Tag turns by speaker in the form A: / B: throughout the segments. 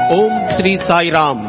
A: ఓం శ్రీ సాయిరామ్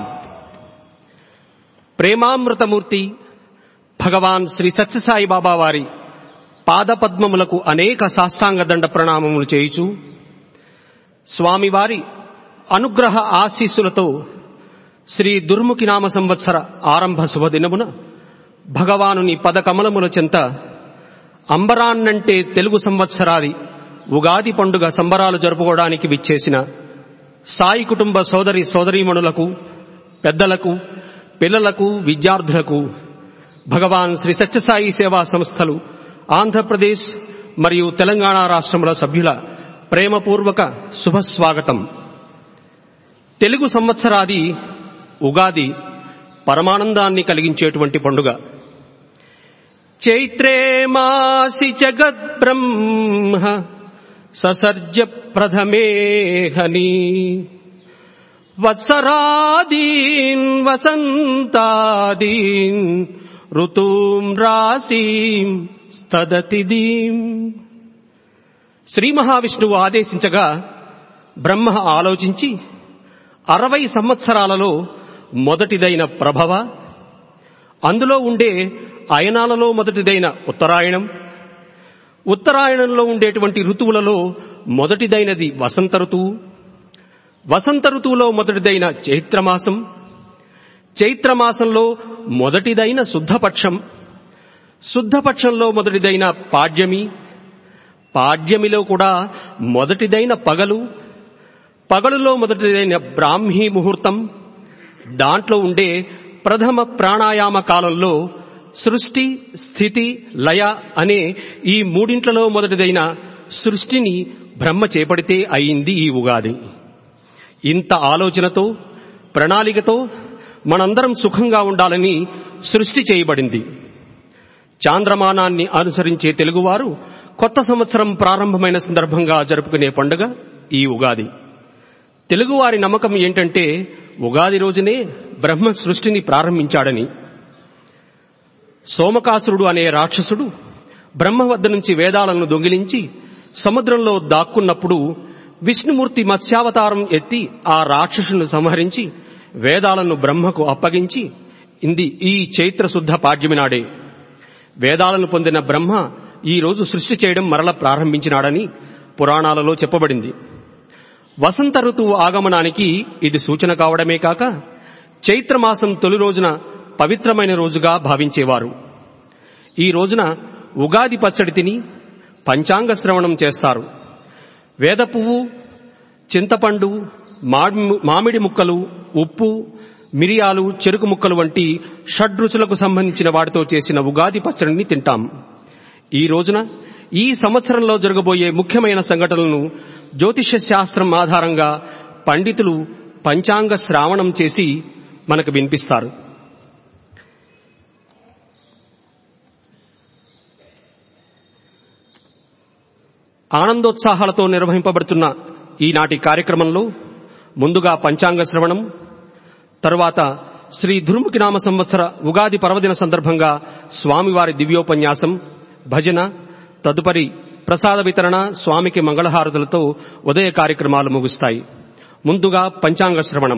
A: ప్రేమామృతమూర్తి భగవాన్ శ్రీ సత్యసాయి బాబా వారి పాదపద్మములకు అనేక సాష్టాంగ దండ ప్రణామములు చేయుచు స్వామివారి అనుగ్రహ ఆశీస్సులతో శ్రీ దుర్ముఖి నామ సంవత్సర ఆరంభ శుభదినమున భగవానుని పదకమలముల చెంత అంబరాన్నంటే తెలుగు సంవత్సరాది ఉగాది పండుగ సంబరాలు జరుపుకోవడానికి విచ్చేసిన సాయి కుటుంబ సోదరి సోదరీమణులకు పెద్దలకు పిల్లలకు విద్యార్థులకు భగవాన్ శ్రీ సత్యసాయి సేవా సంస్థలు ఆంధ్రప్రదేశ్ మరియు తెలంగాణ రాష్ట్రముల సభ్యుల ప్రేమపూర్వక శుభస్వాగతం తెలుగు సంవత్సరాది ఉగాది పరమానందాన్ని కలిగించేటువంటి పండుగ చైత్రే మాసి జగద్బ్రహ్మ ససర్జ ప్రథమే హని వత్సరాదీన్ వసంతాదీన్ ఋతూం రాశీం స్తదతిదీం శ్రీ మహావిష్ణువు ఆదేశించగా బ్రహ్మ ఆలోచించి అరవై సంవత్సరాలలో మొదటిదైన ప్రభవ అందులో ఉండే అయనాలలో మొదటిదైన ఉత్తరాయణం ఉత్తరాయణంలో ఉండేటువంటి ఋతువులలో మొదటిదైనది వసంత ఋతువు వసంత ఋతువులో మొదటిదైన చైత్రమాసం చైత్రమాసంలో మొదటిదైన శుద్ధపక్షం శుద్ధపక్షంలో మొదటిదైన పాడ్యమి పాడ్యమిలో కూడా మొదటిదైన పగలు పగలులో మొదటిదైన బ్రాహ్మీ ముహూర్తం దాంట్లో ఉండే ప్రథమ ప్రాణాయామ కాలంలో సృష్టి స్థితి లయ అనే ఈ మూడింట్లలో మొదటిదైన సృష్టిని బ్రహ్మ చేపడితే అయింది ఈ ఉగాది ఇంత ఆలోచనతో ప్రణాళికతో మనందరం సుఖంగా ఉండాలని సృష్టి చేయబడింది చాంద్రమానాన్ని అనుసరించే తెలుగువారు కొత్త సంవత్సరం ప్రారంభమైన సందర్భంగా జరుపుకునే పండుగ ఈ ఉగాది తెలుగువారి నమ్మకం ఏంటంటే ఉగాది రోజునే బ్రహ్మ సృష్టిని ప్రారంభించాడని సోమకాసురుడు అనే రాక్షసుడు బ్రహ్మ వద్ద నుంచి వేదాలను దొంగిలించి సముద్రంలో దాక్కున్నప్పుడు విష్ణుమూర్తి మత్స్యావతారం ఎత్తి ఆ రాక్షసును సంహరించి వేదాలను బ్రహ్మకు అప్పగించి ఇంది ఈ చైత్ర శుద్ధ పాడ్యమి నాడే వేదాలను పొందిన బ్రహ్మ ఈ రోజు సృష్టి చేయడం మరల ప్రారంభించినాడని పురాణాలలో చెప్పబడింది వసంత ఋతువు ఆగమనానికి ఇది సూచన కావడమే కాక చైత్రమాసం తొలి రోజున పవిత్రమైన రోజుగా భావించేవారు ఈ రోజున ఉగాది పచ్చడి తిని పంచాంగ శ్రవణం చేస్తారు వేద పువ్వు చింతపండు మామిడి ముక్కలు ఉప్పు మిరియాలు చెరుకు ముక్కలు వంటి షడ్రుచులకు సంబంధించిన వాటితో చేసిన ఉగాది పచ్చడిని తింటాం ఈ రోజున ఈ సంవత్సరంలో జరగబోయే ముఖ్యమైన సంఘటనలను జ్యోతిష శాస్త్రం ఆధారంగా పండితులు పంచాంగ శ్రావణం చేసి మనకు వినిపిస్తారు ఆనందోత్సాహాలతో నిర్వహింపబడుతున్న ఈనాటి కార్యక్రమంలో ముందుగా పంచాంగ శ్రవణం తరువాత శ్రీ దుర్ముఖి నామ సంవత్సర ఉగాది పర్వదిన సందర్భంగా స్వామివారి దివ్యోపన్యాసం భజన తదుపరి ప్రసాద వితరణ స్వామికి మంగళహారతులతో ఉదయ కార్యక్రమాలు ముగుస్తాయి ముందుగా పంచాంగ శ్రవణం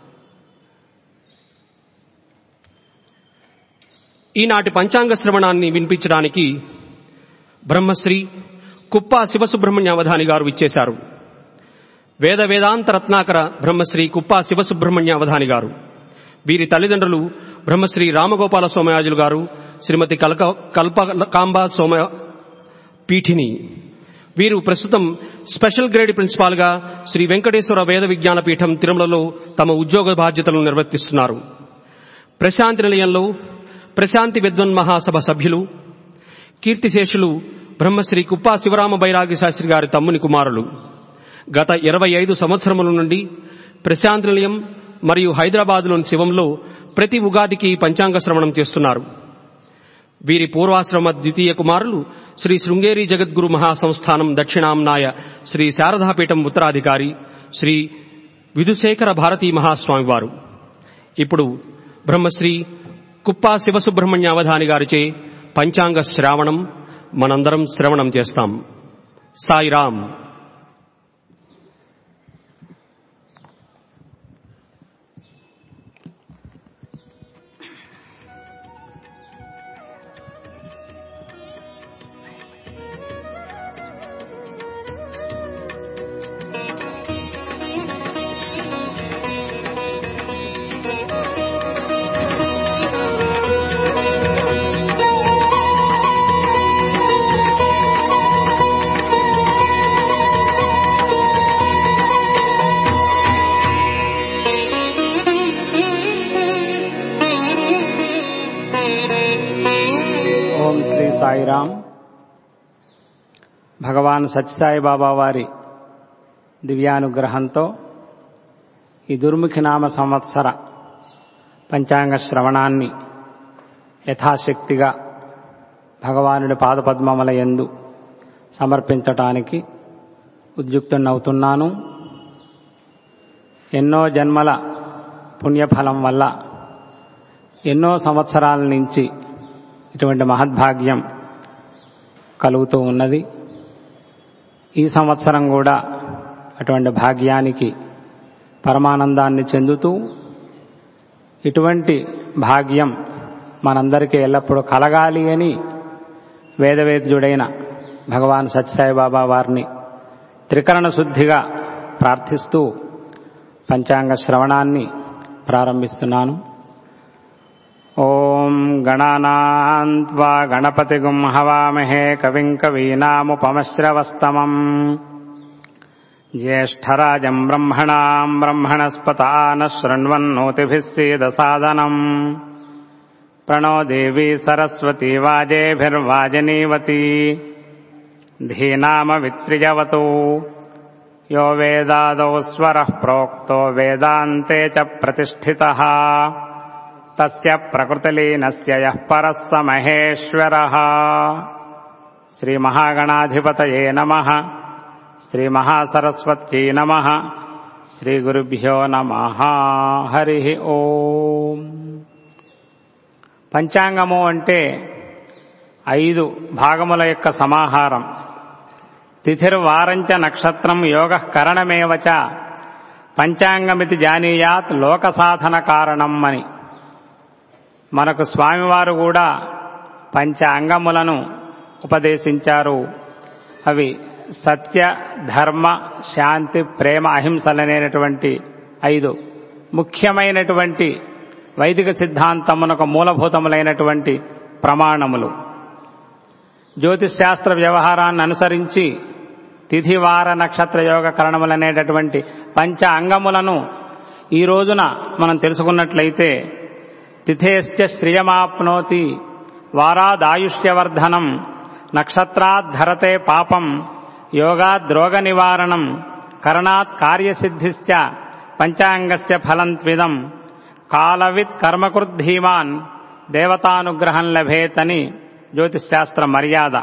A: ఈనాటి పంచాంగ శ్రవణాన్ని వినిపించడానికి బ్రహ్మశ్రీ కుప్ప శివసుబ్రహ్మణ్య అవధాని గారు ఇచ్చేశారు వేద వేదాంత రత్నాకర బ్రహ్మశ్రీ కుప్ప శివసుబ్రహ్మణ్య అవధాని గారు వీరి తల్లిదండ్రులు బ్రహ్మశ్రీ రామగోపాల సోమయాజులు గారు శ్రీమతి కల్క కల్పకాంబ సోమ పీఠిని వీరు ప్రస్తుతం స్పెషల్ గ్రేడ్ ప్రిన్సిపాల్ గా శ్రీ వెంకటేశ్వర వేద విజ్ఞాన పీఠం తిరుమలలో తమ ఉద్యోగ బాధ్యతలను నిర్వర్తిస్తున్నారు ప్రశాంతి నిలయంలో ప్రశాంతి విద్వన్ మహాసభ సభ్యులు కీర్తిశేషులు బ్రహ్మశ్రీ కుప్పా శివరామ బైరాగి శాస్త్రి గారి తమ్ముని కుమారులు గత ఇరవై ఐదు సంవత్సరముల నుండి ప్రశాంతి నిలయం మరియు హైదరాబాద్లోని శివంలో ప్రతి ఉగాదికి పంచాంగ శ్రవణం చేస్తున్నారు వీరి పూర్వాశ్రమ ద్వితీయ కుమారులు శ్రీ శృంగేరి జగద్గురు మహాసంస్థానం దక్షిణాంనాయ శ్రీ శారదాపీఠం ఉత్తరాధికారి శ్రీ విధుశేఖర భారతీ మహాస్వామి వారు ఇప్పుడు బ్రహ్మశ్రీ కుప్పా శివసుబ్రహ్మణ్య అవధాని గారిచే పంచాంగ శ్రావణం మనందరం శ్రవణం చేస్తాం సాయిరాం
B: సాయిరాం భగవాన్ సత్యసాయి బాబా వారి దివ్యానుగ్రహంతో ఈ దుర్ముఖి నామ సంవత్సర పంచాంగ శ్రవణాన్ని యథాశక్తిగా భగవానుడి పాదపద్మముల యందు సమర్పించటానికి ఉద్యుక్తున్నవుతున్నాను ఎన్నో జన్మల పుణ్యఫలం వల్ల ఎన్నో సంవత్సరాల నుంచి ఇటువంటి మహద్భాగ్యం కలుగుతూ ఉన్నది ఈ సంవత్సరం కూడా అటువంటి భాగ్యానికి పరమానందాన్ని చెందుతూ ఇటువంటి భాగ్యం మనందరికీ ఎల్లప్పుడూ కలగాలి అని వేదవేద్యుడైన భగవాన్ సత్యసాయి బాబా వారిని త్రికరణ శుద్ధిగా ప్రార్థిస్తూ పంచాంగ శ్రవణాన్ని ప్రారంభిస్తున్నాను ఓం గణానాన్వా గణపతిగుం హవామహే కవిం కవీనాముపమశ్రవస్తమం జ్యేష్ఠరాజం బ్రహ్మణాం బ్రహ్మణస్పతాన శృण्वन्नोतिभिः सीदसादनम् प्रणो देवी सरस्वती वाजेभिर्वाजनीवती धीनामवित्रिजवतु यो वेदादौ स्वरः प्रोक्तो वेदान्ते च प्रतिष्ठितः तस्य प्रकृतिलीनस्य यः परः स महेश्वरः श्रीमहागणाधिपतये नमः శ్రీమహాసరస్వత్యై నమ శ్రీ గురుభ్యో నమ హరి ఓం పంచాంగము అంటే ఐదు భాగముల యొక్క సమాహారం తిథిర్వారంచ నక్షత్రం యోగ కరణమేవచ పంచాంగమితి జానీయాత్ లోక సాధన కారణం అని మనకు స్వామివారు కూడా పంచ అంగములను ఉపదేశించారు అవి సత్య ధర్మ శాంతి ప్రేమ అహింసలనేటువంటి ఐదు ముఖ్యమైనటువంటి వైదిక సిద్ధాంతమునకు మూలభూతములైనటువంటి ప్రమాణములు జ్యోతిష్ శాస్త్ర వ్యవహారాన్ని అనుసరించి తిథివార నక్షత్ర యోగ కరణములనేటటువంటి పంచ అంగములను ఈ రోజున మనం తెలుసుకున్నట్లయితే తిథేశ్చ శ్రియమాప్నోతి వారాదాయుష్యవర్ధనం నక్షత్రాద్ధరతే పాపం యోగాద్రోగ నివారణం కరణాత్ కార్యసిద్ధిశ్చ పంచాంగస్య ఫలం త్విదం కాలవిత్ కర్మకృద్ధీమాన్ దేవతానుగ్రహం లభేతని జ్యోతిశాస్త్ర మర్యాద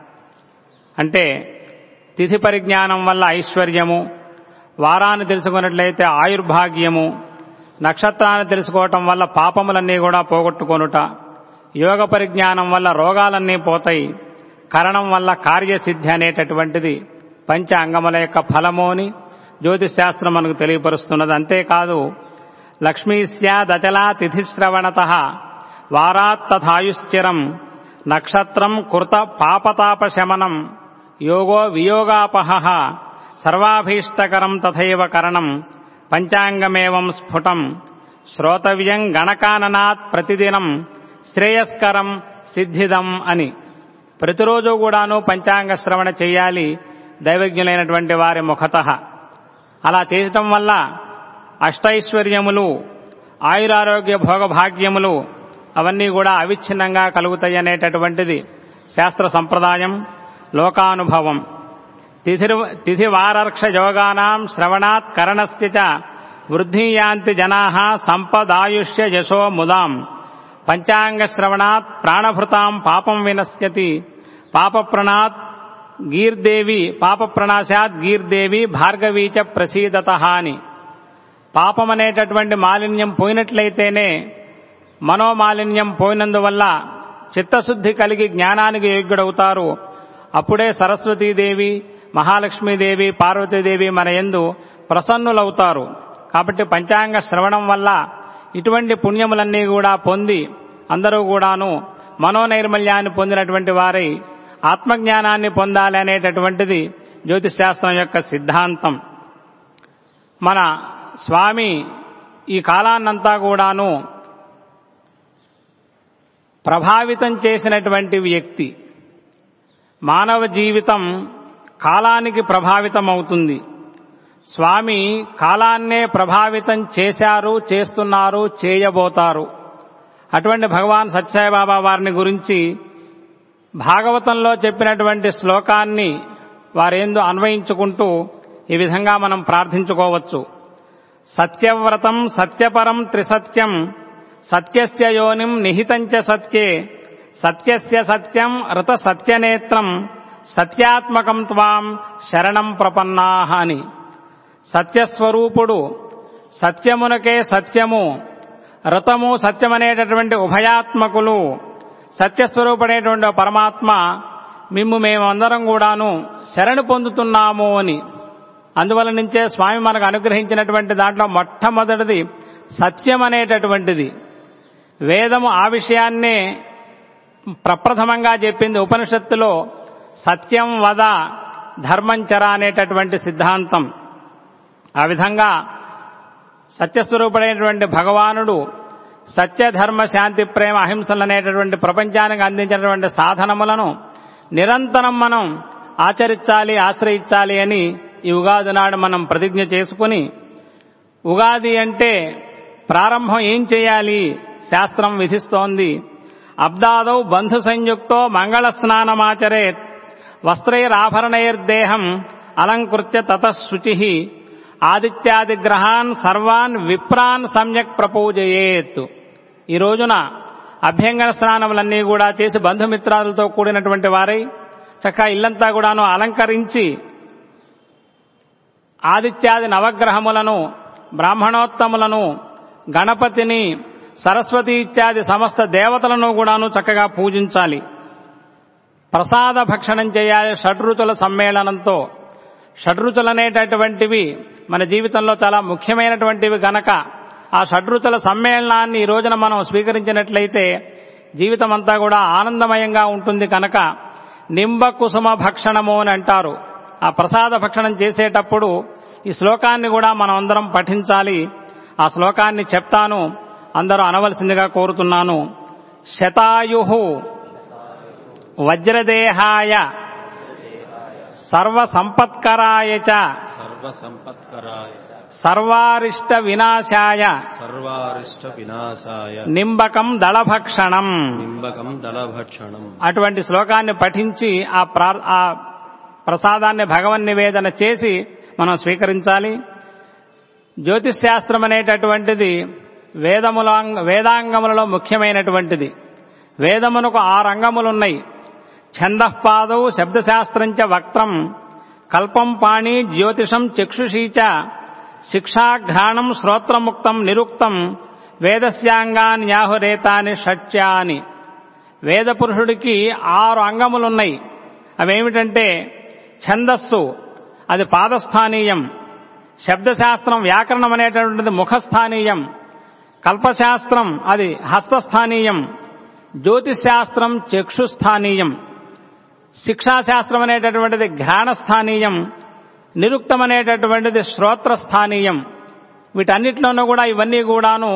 B: అంటే తిథి పరిజ్ఞానం వల్ల ఐశ్వర్యము వారాన్ని తెలుసుకున్నట్లయితే ఆయుర్భాగ్యము నక్షత్రాన్ని తెలుసుకోవటం వల్ల పాపములన్నీ కూడా పోగొట్టుకొనుట యోగ పరిజ్ఞానం వల్ల రోగాలన్నీ పోతాయి కరణం వల్ల కార్యసిద్ధి అనేటటువంటిది పంచ అంగముల యొక్క ఫలము అని జ్యోతిశాస్త్రం మనకు తెలియపరుస్తున్నది అంతేకాదు లక్ష్మీస్యాదచలా తిథిశ్రవణత వారాత్ తథాయుశ్చిరం నక్షత్రం కృత పాపతాపశమనం యోగో వియోగాపహ సర్వాభీష్టకరం తథైవ కరణం పంచాంగమేవం స్ఫుటం శ్రోతవ్యం గణకాననాత్ ప్రతిదినం శ్రేయస్కరం సిద్ధిదం అని ప్రతిరోజు కూడాను పంచాంగ శ్రవణ చేయాలి దైవజ్ఞులైనటువంటి వారి ముఖత అలా చేయటం వల్ల అష్టైశ్వర్యములు ఆయురారోగ్య భోగభాగ్యములు అవన్నీ కూడా అవిచ్ఛిన్నంగా కలుగుతాయి అనేటటువంటిది శాస్త్ర సంప్రదాయం లోకానుభవం తిథి తిథివారర్క్ష యోగానాం శ్రవణాత్ కరణస్య చ వృద్ధియాంతి జనా సంపదాయుష్య యశో ముదాం పంచాంగ శ్రవణాత్ ప్రాణభృతాం పాపం వినశ్యతి పాపప్రణాత్ గీర్దేవి పాపప్రణాశాత్ గీర్దేవి భార్గవీచ ప్రసీదత అని పాపం అనేటటువంటి మాలిన్యం పోయినట్లయితేనే మనోమాలిన్యం పోయినందువల్ల చిత్తశుద్ధి కలిగి జ్ఞానానికి యోగ్యుడవుతారు అప్పుడే సరస్వతీదేవి మహాలక్ష్మీదేవి పార్వతీదేవి మన ఎందు ప్రసన్నులవుతారు కాబట్టి పంచాంగ శ్రవణం వల్ల ఇటువంటి పుణ్యములన్నీ కూడా పొంది అందరూ కూడాను మనోనైర్మల్యాన్ని పొందినటువంటి వారై ఆత్మజ్ఞానాన్ని పొందాలి అనేటటువంటిది జ్యోతిశాస్త్రం యొక్క సిద్ధాంతం మన స్వామి ఈ కాలాన్నంతా కూడాను ప్రభావితం చేసినటువంటి వ్యక్తి మానవ జీవితం కాలానికి ప్రభావితం అవుతుంది స్వామి కాలాన్నే ప్రభావితం చేశారు చేస్తున్నారు చేయబోతారు అటువంటి భగవాన్ సత్యసాయిబాబా వారిని గురించి భాగవతంలో చెప్పినటువంటి శ్లోకాన్ని వారేందు అన్వయించుకుంటూ ఈ విధంగా మనం ప్రార్థించుకోవచ్చు సత్యవ్రతం సత్యపరం త్రిసత్యం సత్యస్య యోనిం నిహితంచ సత్యే సత్యస్య సత్యం ఋత సత్యనేత్రం సత్యాత్మకం త్వాం శరణం ప్రపన్నాహ అని సత్యస్వరూపుడు సత్యమునకే సత్యము ఋతము సత్యమనేటటువంటి ఉభయాత్మకులు సత్యస్వరూపుడైనటువంటి పరమాత్మ మిమ్ము మేమందరం కూడాను శరణు పొందుతున్నాము అని అందువల్ల నుంచే స్వామి మనకు అనుగ్రహించినటువంటి దాంట్లో మొట్టమొదటిది సత్యం అనేటటువంటిది వేదము ఆ విషయాన్నే ప్రప్రథమంగా చెప్పింది ఉపనిషత్తులో సత్యం వద ధర్మంచర అనేటటువంటి సిద్ధాంతం ఆ విధంగా సత్యస్వరూపుడైనటువంటి భగవానుడు సత్య ధర్మ శాంతి ప్రేమ అహింసలు అనేటటువంటి ప్రపంచానికి అందించినటువంటి సాధనములను నిరంతరం మనం ఆచరించాలి ఆశ్రయించాలి అని ఈ ఉగాది నాడు మనం ప్రతిజ్ఞ చేసుకుని ఉగాది అంటే ప్రారంభం ఏం చేయాలి శాస్త్రం విధిస్తోంది అబ్దాదౌ బంధు సంయుక్తో మంగళ స్నానమాచరేత్ వస్త్రైరాభరణైర్దేహం అలంకృత్య తతశుచి ఆదిత్యాది గ్రహాన్ సర్వాన్ విప్రాన్ సమ్యక్ ప్రపూజయేత్ ఈ రోజున అభ్యంగన స్నానములన్నీ కూడా చేసి బంధుమిత్రాలతో కూడినటువంటి వారై చక్కగా ఇల్లంతా కూడాను అలంకరించి ఆదిత్యాది నవగ్రహములను బ్రాహ్మణోత్తములను గణపతిని సరస్వతి ఇత్యాది సమస్త దేవతలను కూడాను చక్కగా పూజించాలి ప్రసాద భక్షణం చేయాలి షడ్రుచుల సమ్మేళనంతో షడ్రుచులనేటటువంటివి మన జీవితంలో చాలా ముఖ్యమైనటువంటివి గనక ఆ షడ్రుచుల సమ్మేళనాన్ని ఈ రోజున మనం స్వీకరించినట్లయితే జీవితం అంతా కూడా ఆనందమయంగా ఉంటుంది కనుక నింబ కుసుమ భక్షణము అని అంటారు ఆ ప్రసాద భక్షణం చేసేటప్పుడు ఈ శ్లోకాన్ని కూడా మనం అందరం పఠించాలి ఆ శ్లోకాన్ని చెప్తాను అందరూ అనవలసిందిగా కోరుతున్నాను శతాయు వజ్రదేహాయ సర్వసంపత్కరాయ చ
C: సర్వసంపత్కరాయ
B: సర్వారిష్ట వినాశాయ
C: సర్వారిష్ట వినాశాయ
B: నింబకం దళభక్షణం
C: నింబకం దళభక్షణం
B: అటువంటి శ్లోకాన్ని పఠించి ఆ ప్రా ఆ ప్రసాదాన్ని భగవన్ నివేదన చేసి మనం స్వీకరించాలి జ్యోతిష్ శాస్త్రం అనేటటువంటిది వేదముల వేదాంగములలో ముఖ్యమైనటువంటిది వేదమునకు ఆరు అంగములున్నాయి ఛందఃపాదౌ శబ్దశాస్త్రంచ వక్త్రం కల్పం పాణి జ్యోతిషం చక్షుషీచ శిక్షాఘ్రాణం శ్రోత్రముక్తం నిరుక్తం వేదస్యాంగాన్యాహురేతాని షట్యాని వేద పురుషుడికి ఆరు అంగములున్నాయి అవేమిటంటే ఛందస్సు అది పాదస్థానీయం శబ్దశాస్త్రం వ్యాకరణం అనేటటువంటిది ముఖస్థానీయం కల్పశాస్త్రం అది హస్తస్థానీయం జ్యోతిశాస్త్రం చక్షుస్థానీయం శిక్షాశాస్త్రం అనేటటువంటిది ఘ్రాణస్థానీయం నిరుక్తం అనేటటువంటిది శ్రోత్రస్థానీయం వీటన్నిటిలోనూ కూడా ఇవన్నీ కూడాను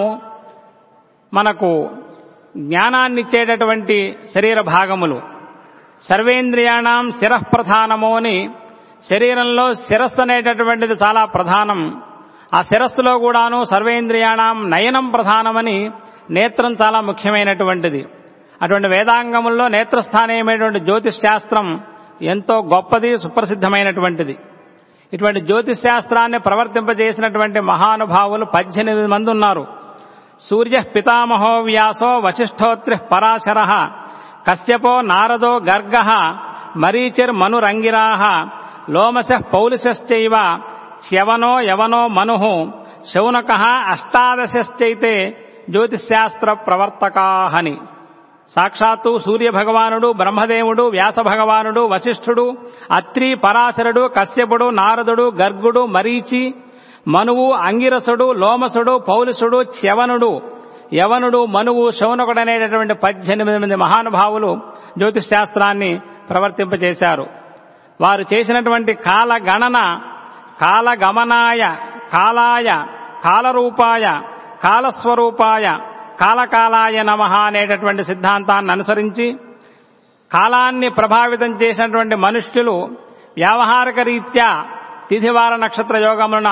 B: మనకు జ్ఞానాన్ని ఇచ్చేటటువంటి శరీర భాగములు సర్వేంద్రియాణం శిరఃప్రధానము అని శరీరంలో శిరస్సు అనేటటువంటిది చాలా ప్రధానం ఆ శిరస్సులో కూడాను సర్వేంద్రియాణం నయనం ప్రధానమని నేత్రం చాలా ముఖ్యమైనటువంటిది అటువంటి వేదాంగముల్లో నేత్రస్థానీయమైనటువంటి జ్యోతిష్ శాస్త్రం ఎంతో గొప్పది సుప్రసిద్ధమైనటువంటిది ఇటువంటి జ్యోతిష్ శాస్త్రాన్ని ప్రవర్తింపజేసినటువంటి మహానుభావులు పద్దెనిమిది మంది ఉన్నారు సూర్య పితామహో వ్యాసో వశిష్ఠోత్రి పరాశర కశ్యపో నారదో గర్గ మరీచిర్ మనురంగిరాహ లోమశ పౌలుశ్చైవ శ్యవనో యవనో మను శౌనక అష్టాదశశ్చైతే జ్యోతిశాస్త్ర ప్రవర్తకాహని సాక్షాత్తు సూర్య భగవానుడు బ్రహ్మదేవుడు వ్యాస భగవానుడు వశిష్ఠుడు అత్రి పరాశరుడు కశ్యపుడు నారదుడు గర్గుడు మరీచి మనువు అంగిరసుడు లోమసుడు పౌలుసుడు చ్యవనుడు యవనుడు మనువు శౌనకుడు అనేటటువంటి పద్దెనిమిది మంది మహానుభావులు జ్యోతిష్ శాస్త్రాన్ని ప్రవర్తింపజేశారు వారు చేసినటువంటి కాల గణన కాలగమనాయ కాలాయ కాలరూపాయ కాలస్వరూపాయ కాలకాలాయ నమ అనేటటువంటి సిద్ధాంతాన్ని అనుసరించి కాలాన్ని ప్రభావితం చేసినటువంటి మనుష్యులు వ్యావహారిక రీత్యా తిథివార నక్షత్ర యోగములను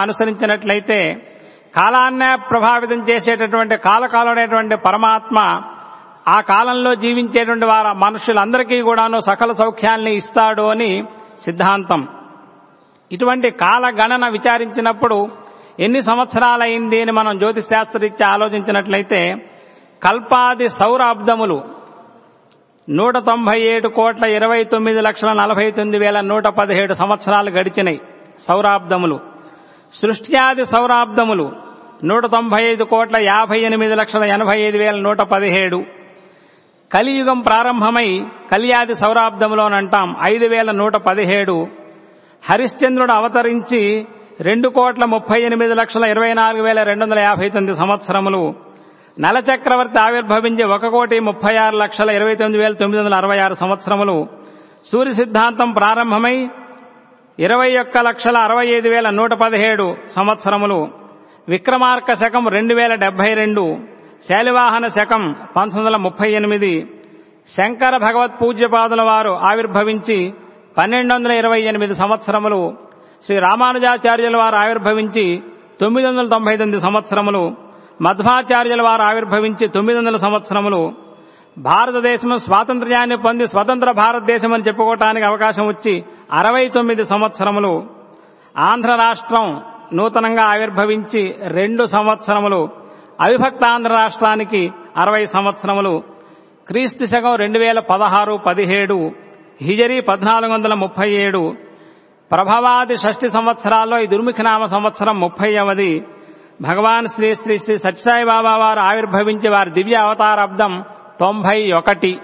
B: అనుసరించినట్లయితే కాలాన్నే ప్రభావితం చేసేటటువంటి కాలకాలనేటువంటి పరమాత్మ ఆ కాలంలో జీవించేటువంటి వారు మనుషులందరికీ కూడాను సకల సౌఖ్యాల్ని ఇస్తాడు అని సిద్ధాంతం ఇటువంటి కాల గణన విచారించినప్పుడు ఎన్ని సంవత్సరాలైంది అని మనం జ్యోతిష్ శాస్త్రరీత్యా ఆలోచించినట్లయితే కల్పాది సౌరాబ్దములు నూట తొంభై ఏడు కోట్ల ఇరవై తొమ్మిది లక్షల నలభై తొమ్మిది వేల నూట పదిహేడు సంవత్సరాలు గడిచినాయి సౌరాబ్దములు సృష్ట్యాది సౌరాబ్దములు నూట తొంభై ఐదు కోట్ల యాభై ఎనిమిది లక్షల ఎనభై ఐదు వేల నూట పదిహేడు కలియుగం ప్రారంభమై కలియాది సౌరాబ్దములోనంటాం ఐదు వేల నూట పదిహేడు హరిశ్చంద్రుడు అవతరించి రెండు కోట్ల ముప్పై ఎనిమిది లక్షల ఇరవై నాలుగు వేల రెండు వందల యాభై తొమ్మిది సంవత్సరములు నలచక్రవర్తి ఆవిర్భవించి ఒక కోటి ముప్పై ఆరు లక్షల ఇరవై తొమ్మిది వేల తొమ్మిది వందల అరవై ఆరు సంవత్సరములు సూర్య సిద్ధాంతం ప్రారంభమై ఇరవై ఒక్క లక్షల అరవై ఐదు వేల నూట పదిహేడు సంవత్సరములు విక్రమార్క శకం రెండు వేల డెబ్బై రెండు శాలివాహన శకం పంతొమ్మిది వందల ముప్పై ఎనిమిది శంకర భగవత్ పూజ్యపాదుల వారు ఆవిర్భవించి పన్నెండు వందల ఇరవై ఎనిమిది సంవత్సరములు శ్రీ రామానుజాచార్యుల వారు ఆవిర్భవించి తొమ్మిది వందల తొంభై తొమ్మిది సంవత్సరములు మధ్వాచార్యుల వారు ఆవిర్భవించి తొమ్మిది వందల సంవత్సరములు భారతదేశం స్వాతంత్ర్యాన్ని పొంది స్వతంత్ర భారతదేశం అని చెప్పుకోవటానికి అవకాశం వచ్చి అరవై తొమ్మిది సంవత్సరములు ఆంధ్ర రాష్ట్రం నూతనంగా ఆవిర్భవించి రెండు సంవత్సరములు అవిభక్త ఆంధ్ర రాష్ట్రానికి అరవై సంవత్సరములు క్రీస్తు శకం రెండు వేల పదహారు పదిహేడు హిజరీ పద్నాలుగు వందల ముప్పై ఏడు ప్రభవాది షష్ఠి సంవత్సరాల్లో ఈ దుర్ముఖనామ సంవత్సరం ముప్పైవది భగవాన్ శ్రీ శ్రీ శ్రీ సత్యసాయి బాబా వారు ఆవిర్భవించి వారి దివ్య అవతారాబ్దం తొంభై ఒకటి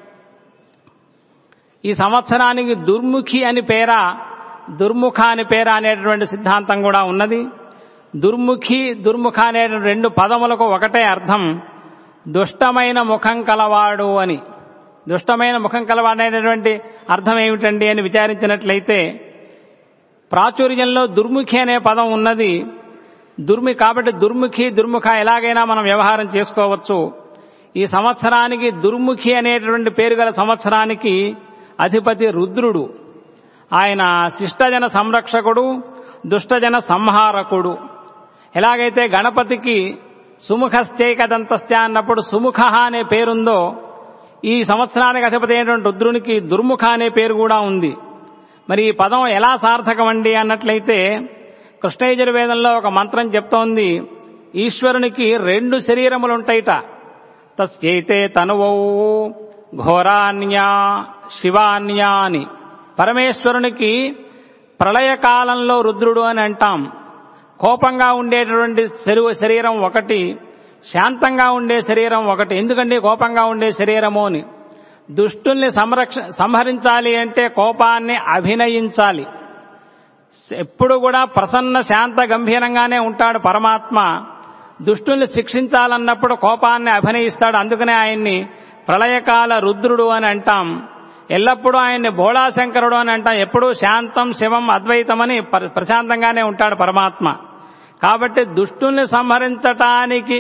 B: ఈ సంవత్సరానికి దుర్ముఖి అని పేర దుర్ముఖ అని పేర అనేటటువంటి సిద్ధాంతం కూడా ఉన్నది దుర్ముఖి దుర్ముఖ అనే రెండు పదములకు ఒకటే అర్థం దుష్టమైన ముఖం కలవాడు అని దుష్టమైన ముఖం కలవాడు అనేటటువంటి అర్థం ఏమిటండి అని విచారించినట్లయితే ప్రాచుర్యంలో దుర్ముఖి అనే పదం ఉన్నది దుర్మి కాబట్టి దుర్ముఖి దుర్ముఖ ఎలాగైనా మనం వ్యవహారం చేసుకోవచ్చు ఈ సంవత్సరానికి దుర్ముఖి అనేటటువంటి పేరు గల సంవత్సరానికి అధిపతి రుద్రుడు ఆయన శిష్టజన సంరక్షకుడు దుష్టజన సంహారకుడు ఎలాగైతే గణపతికి సుముఖశ్చైకదంతశ్చ అన్నప్పుడు సుముఖ అనే పేరుందో ఈ సంవత్సరానికి అధిపతి అయినటువంటి రుద్రునికి దుర్ముఖ అనే పేరు కూడా ఉంది మరి ఈ పదం ఎలా సార్థకమండి అన్నట్లయితే కృష్ణయజుర్వేదంలో ఒక మంత్రం చెప్తోంది ఈశ్వరునికి రెండు శరీరములుంటాయిట తస్యైతే తనువౌ ఘోరాన్యా శివాన్యా అని పరమేశ్వరునికి ప్రళయకాలంలో రుద్రుడు అని అంటాం కోపంగా ఉండేటటువంటి శరీరం ఒకటి శాంతంగా ఉండే శరీరం ఒకటి ఎందుకంటే కోపంగా ఉండే శరీరము అని దుష్టుల్ని సంరక్ష సంహరించాలి అంటే కోపాన్ని అభినయించాలి ఎప్పుడు కూడా ప్రసన్న శాంత గంభీరంగానే ఉంటాడు పరమాత్మ దుష్టుల్ని శిక్షించాలన్నప్పుడు కోపాన్ని అభినయిస్తాడు అందుకనే ఆయన్ని ప్రళయకాల రుద్రుడు అని అంటాం ఎల్లప్పుడూ ఆయన్ని బోళాశంకరుడు అని అంటాం ఎప్పుడూ శాంతం శివం అద్వైతమని ప్రశాంతంగానే ఉంటాడు పరమాత్మ కాబట్టి దుష్టుల్ని సంహరించటానికి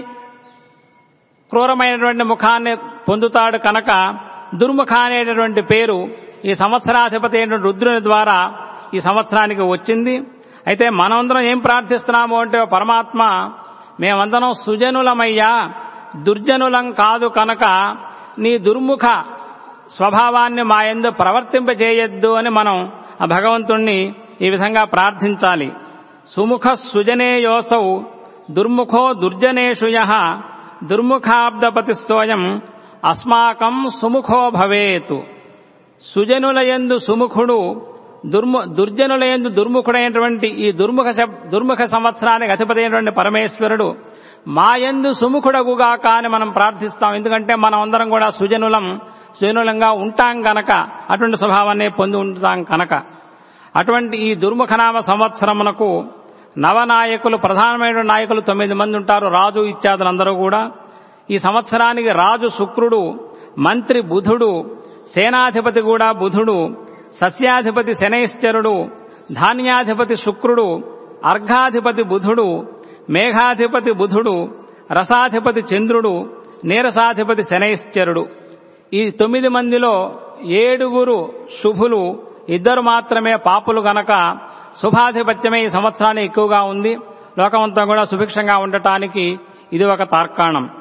B: క్రూరమైనటువంటి ముఖాన్ని పొందుతాడు కనుక దుర్ముఖ అనేటటువంటి పేరు ఈ సంవత్సరాధిపతి అయినటువంటి రుద్రుని ద్వారా ఈ సంవత్సరానికి వచ్చింది అయితే మనమందరం ఏం ప్రార్థిస్తున్నాము అంటే పరమాత్మ మేమందరం సుజనులమయ్యా దుర్జనులం కాదు కనుక నీ దుర్ముఖ స్వభావాన్ని మా ఎందు ప్రవర్తింపజేయొద్దు అని మనం ఆ భగవంతుణ్ణి ఈ విధంగా ప్రార్థించాలి సుముఖ సుజనేయోసౌ దుర్ముఖో దుర్జనేషు యః దుర్ముఖాబ్దపతి సోయం అస్మాకం సుముఖో భవేతు సుజనులయందు సుముఖుడు దుర్ము దుర్జనులయందు దుర్ముఖుడైనటువంటి ఈ దుర్ముఖ దుర్ముఖ సంవత్సరానికి అధిపతి అయినటువంటి పరమేశ్వరుడు మాయందు సుముఖుడగుగాక అని మనం ప్రార్థిస్తాం ఎందుకంటే మనం అందరం కూడా సుజనులం సుజనులంగా ఉంటాం కనుక అటువంటి స్వభావాన్ని పొంది ఉంటాం కనుక అటువంటి ఈ దుర్ముఖనామ సంవత్సరమునకు నవనాయకులు ప్రధానమైన నాయకులు తొమ్మిది మంది ఉంటారు రాజు ఇత్యాదులందరూ కూడా ఈ సంవత్సరానికి రాజు శుక్రుడు మంత్రి బుధుడు సేనాధిపతి కూడా బుధుడు సస్యాధిపతి శనైశ్చరుడు ధాన్యాధిపతి శుక్రుడు అర్ఘాధిపతి బుధుడు మేఘాధిపతి బుధుడు రసాధిపతి చంద్రుడు నీరసాధిపతి శనైశ్చరుడు ఈ తొమ్మిది మందిలో ఏడుగురు శుభులు ఇద్దరు మాత్రమే పాపులు గనక శుభాధిపత్యమే ఈ సంవత్సరాన్ని ఎక్కువగా ఉంది లోకమంతా కూడా సుభిక్షంగా ఉండటానికి ఇది ఒక తార్కాణం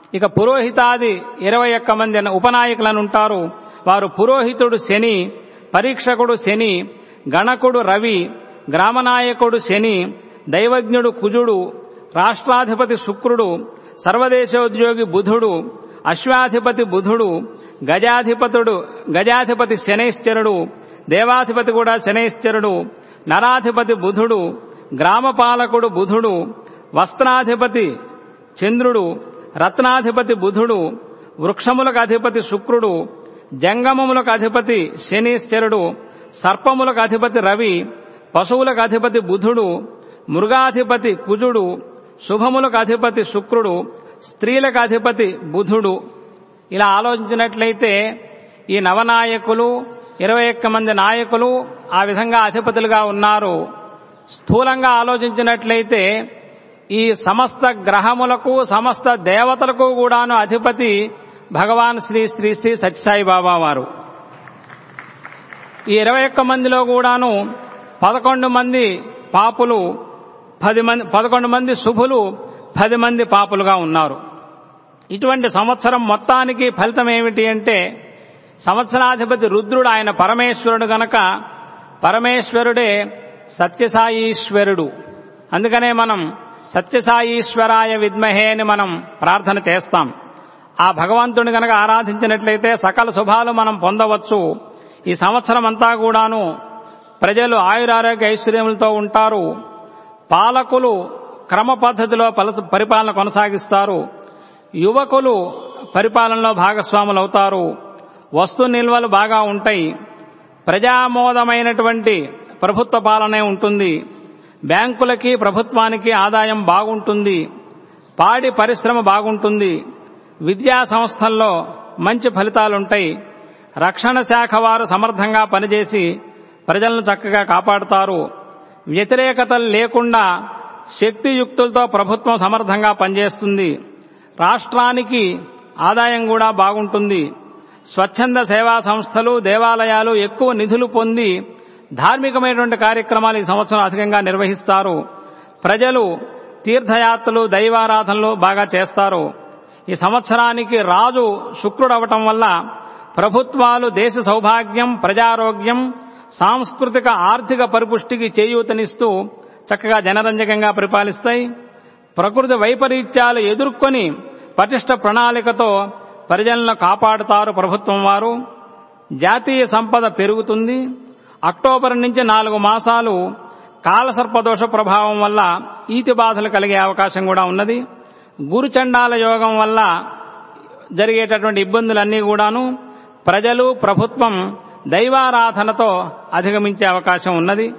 B: ఇక పురోహితాది ఇరవై ఒక్క మంది ఉపనాయకులను ఉంటారు వారు పురోహితుడు శని పరీక్షకుడు శని గణకుడు రవి గ్రామనాయకుడు శని దైవజ్ఞుడు కుజుడు రాష్ట్రాధిపతి శుక్రుడు సర్వదేశోద్యోగి బుధుడు అశ్వాధిపతి బుధుడు గజాధిపతుడు గజాధిపతి శనైశ్చరుడు దేవాధిపతి కూడా శనైశ్చరుడు నరాధిపతి బుధుడు గ్రామపాలకుడు బుధుడు వస్త్రాధిపతి చంద్రుడు రత్నాధిపతి బుధుడు వృక్షములకు అధిపతి శుక్రుడు జంగమములకు అధిపతి శనీశ్చరుడు సర్పములకు అధిపతి రవి పశువులకు అధిపతి బుధుడు మృగాధిపతి కుజుడు శుభములకు అధిపతి శుక్రుడు స్త్రీలకు అధిపతి బుధుడు ఇలా ఆలోచించినట్లయితే ఈ నవనాయకులు ఇరవై ఒక్క మంది నాయకులు ఆ విధంగా అధిపతులుగా ఉన్నారు స్థూలంగా ఆలోచించినట్లయితే ఈ సమస్త గ్రహములకు సమస్త దేవతలకు కూడాను అధిపతి భగవాన్ శ్రీ శ్రీ శ్రీ సత్యసాయి బాబా వారు ఈ ఇరవై ఒక్క మందిలో కూడాను పదకొండు మంది పాపులు పది మంది పదకొండు మంది శుభులు పది మంది పాపులుగా ఉన్నారు ఇటువంటి సంవత్సరం మొత్తానికి ఫలితం ఏమిటి అంటే సంవత్సరాధిపతి రుద్రుడు ఆయన పరమేశ్వరుడు గనక పరమేశ్వరుడే సత్యసాయీశ్వరుడు అందుకనే మనం సత్యసాయీశ్వరాయ విద్మహే అని మనం ప్రార్థన చేస్తాం ఆ భగవంతుని గనక ఆరాధించినట్లయితే సకల శుభాలు మనం పొందవచ్చు ఈ సంవత్సరం అంతా కూడాను ప్రజలు ఆయురారోగ్య ఐశ్వర్యములతో ఉంటారు పాలకులు క్రమ పద్ధతిలో పల- పరిపాలన కొనసాగిస్తారు యువకులు పరిపాలనలో భాగస్వాములు అవుతారు వస్తు నిల్వలు బాగా ఉంటాయి ప్రజామోదమైనటువంటి ప్రభుత్వ పాలనే ఉంటుంది బ్యాంకులకి ప్రభుత్వానికి ఆదాయం బాగుంటుంది పాడి పరిశ్రమ బాగుంటుంది విద్యా సంస్థల్లో మంచి ఫలితాలుంటాయి రక్షణ శాఖ వారు సమర్థంగా పనిచేసి ప్రజలను చక్కగా కాపాడుతారు వ్యతిరేకతలు లేకుండా శక్తియుక్తులతో ప్రభుత్వం సమర్థంగా పనిచేస్తుంది రాష్ట్రానికి ఆదాయం కూడా బాగుంటుంది స్వచ్ఛంద సేవా సంస్థలు దేవాలయాలు ఎక్కువ నిధులు పొంది ధార్మికమైనటువంటి కార్యక్రమాలు ఈ సంవత్సరం అధికంగా నిర్వహిస్తారు ప్రజలు తీర్థయాత్రలు దైవారాధనలు బాగా చేస్తారు ఈ సంవత్సరానికి రాజు శుక్రుడు అవటం వల్ల ప్రభుత్వాలు దేశ సౌభాగ్యం ప్రజారోగ్యం సాంస్కృతిక ఆర్థిక పరిపుష్టికి చేయూతనిస్తూ చక్కగా జనరంజకంగా పరిపాలిస్తాయి ప్రకృతి వైపరీత్యాలు ఎదుర్కొని పటిష్ట ప్రణాళికతో ప్రజలను కాపాడుతారు ప్రభుత్వం వారు జాతీయ సంపద పెరుగుతుంది అక్టోబర్ నుంచి నాలుగు మాసాలు కాలసర్పదోష ప్రభావం వల్ల ఈతి బాధలు కలిగే అవకాశం కూడా ఉన్నది గురుచండాల యోగం వల్ల జరిగేటటువంటి ఇబ్బందులన్నీ కూడాను ప్రజలు ప్రభుత్వం దైవారాధనతో అధిగమించే అవకాశం ఉన్నది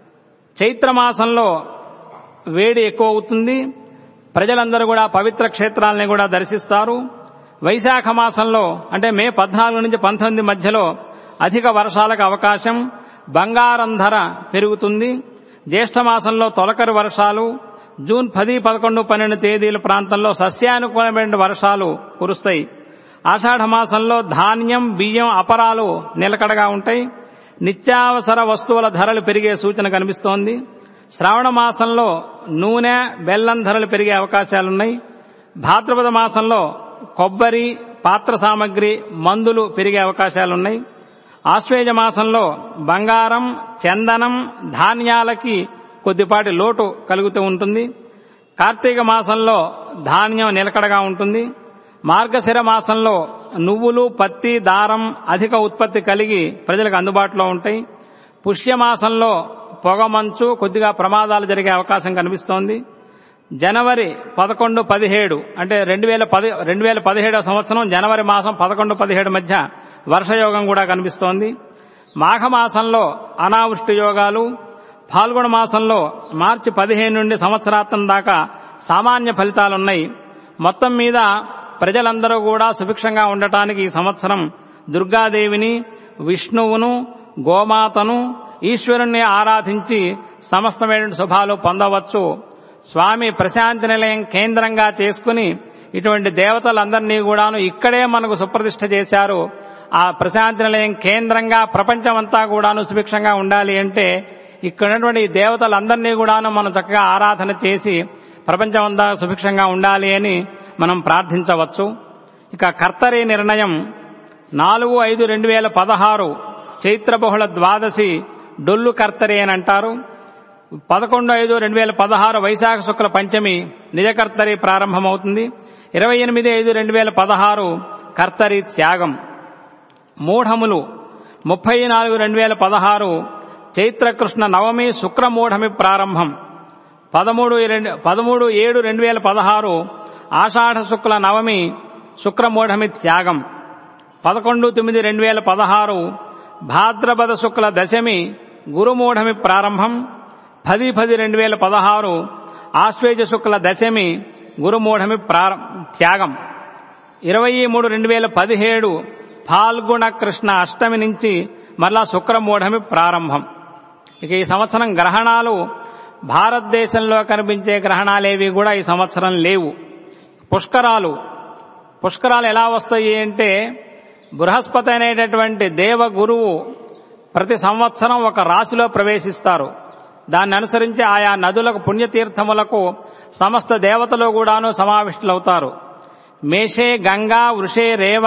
B: చైత్రమాసంలో వేడి ఎక్కువ అవుతుంది ప్రజలందరూ కూడా పవిత్ర క్షేత్రాలని కూడా దర్శిస్తారు వైశాఖ మాసంలో అంటే మే పద్నాలుగు నుంచి పంతొమ్మిది మధ్యలో అధిక వర్షాలకు అవకాశం బంగారం ధర పెరుగుతుంది జ్యేష్ఠ మాసంలో తొలకరి వర్షాలు జూన్ పది పదకొండు పన్నెండు తేదీల ప్రాంతంలో సస్యానుకూలమైన వర్షాలు కురుస్తాయి ఆషాఢ మాసంలో ధాన్యం బియ్యం అపరాలు నిలకడగా ఉంటాయి నిత్యావసర వస్తువుల ధరలు పెరిగే సూచన కనిపిస్తోంది శ్రావణ మాసంలో నూనె బెల్లం ధరలు పెరిగే అవకాశాలున్నాయి భాద్రపద మాసంలో కొబ్బరి పాత్ర సామగ్రి మందులు పెరిగే అవకాశాలున్నాయి ఆశ్వేజ మాసంలో బంగారం చందనం ధాన్యాలకి కొద్దిపాటి లోటు కలుగుతూ ఉంటుంది కార్తీక మాసంలో ధాన్యం నిలకడగా ఉంటుంది మార్గశిర మాసంలో నువ్వులు పత్తి దారం అధిక ఉత్పత్తి కలిగి ప్రజలకు అందుబాటులో ఉంటాయి పుష్యమాసంలో పొగమంచు కొద్దిగా ప్రమాదాలు జరిగే అవకాశం కనిపిస్తోంది జనవరి పదకొండు పదిహేడు అంటే రెండు వేల పది రెండు వేల పదిహేడవ సంవత్సరం జనవరి మాసం పదకొండు పదిహేడు మధ్య వర్షయోగం కూడా కనిపిస్తోంది మాఘమాసంలో అనావృష్టి యోగాలు పాల్గొన మాసంలో మార్చి పదిహేను నుండి సంవత్సరాంతం దాకా సామాన్య ఫలితాలున్నాయి మొత్తం మీద ప్రజలందరూ కూడా సుభిక్షంగా ఉండటానికి ఈ సంవత్సరం దుర్గాదేవిని విష్ణువును గోమాతను ఈశ్వరుణ్ణి ఆరాధించి సమస్తమైన శుభాలు పొందవచ్చు స్వామి ప్రశాంతి నిలయం కేంద్రంగా చేసుకుని ఇటువంటి దేవతలందరినీ కూడాను ఇక్కడే మనకు సుప్రతిష్ఠ చేశారు ఆ ప్రశాంతి నిలయం కేంద్రంగా ప్రపంచమంతా కూడాను సుభిక్షంగా ఉండాలి అంటే ఇక్కడ ఉన్నటువంటి ఈ దేవతలందరినీ కూడాను మనం చక్కగా ఆరాధన చేసి ప్రపంచమంతా సుభిక్షంగా ఉండాలి అని మనం ప్రార్థించవచ్చు ఇక కర్తరి నిర్ణయం నాలుగు ఐదు రెండు వేల పదహారు చైత్ర బహుళ ద్వాదశి డొల్లు కర్తరి అని అంటారు పదకొండు ఐదు రెండు వేల పదహారు వైశాఖ శుక్ల పంచమి నిజకర్తరి ప్రారంభమవుతుంది ఇరవై ఎనిమిది ఐదు రెండు వేల పదహారు కర్తరి త్యాగం మూఢములు ముప్పై నాలుగు రెండు వేల పదహారు చైత్రకృష్ణ నవమి శుక్రమూఢమి ప్రారంభం పదమూడు రెండు పదమూడు ఏడు రెండు వేల పదహారు ఆషాఢ శుక్ల నవమి శుక్రమూఢమి త్యాగం పదకొండు తొమ్మిది రెండు వేల పదహారు భాద్రపద శుక్ల దశమి గురుమూఢమి ప్రారంభం పది పది రెండు వేల పదహారు ఆశ్వేజ శుక్ల దశమి గురుమూఢమి ప్రారం త్యాగం ఇరవై మూడు రెండు వేల పదిహేడు ఫాల్గుణ కృష్ణ అష్టమి నుంచి మరలా శుక్రమూఢమి ప్రారంభం ఇక ఈ సంవత్సరం గ్రహణాలు భారతదేశంలో కనిపించే గ్రహణాలేవి కూడా ఈ సంవత్సరం లేవు పుష్కరాలు పుష్కరాలు ఎలా వస్తాయి అంటే బృహస్పతి అనేటటువంటి దేవ గురువు ప్రతి సంవత్సరం ఒక రాశిలో ప్రవేశిస్తారు దాన్ని అనుసరించి ఆయా నదులకు పుణ్యతీర్థములకు సమస్త దేవతలు కూడాను సమావిష్టులవుతారు మేషే గంగా వృషే రేవ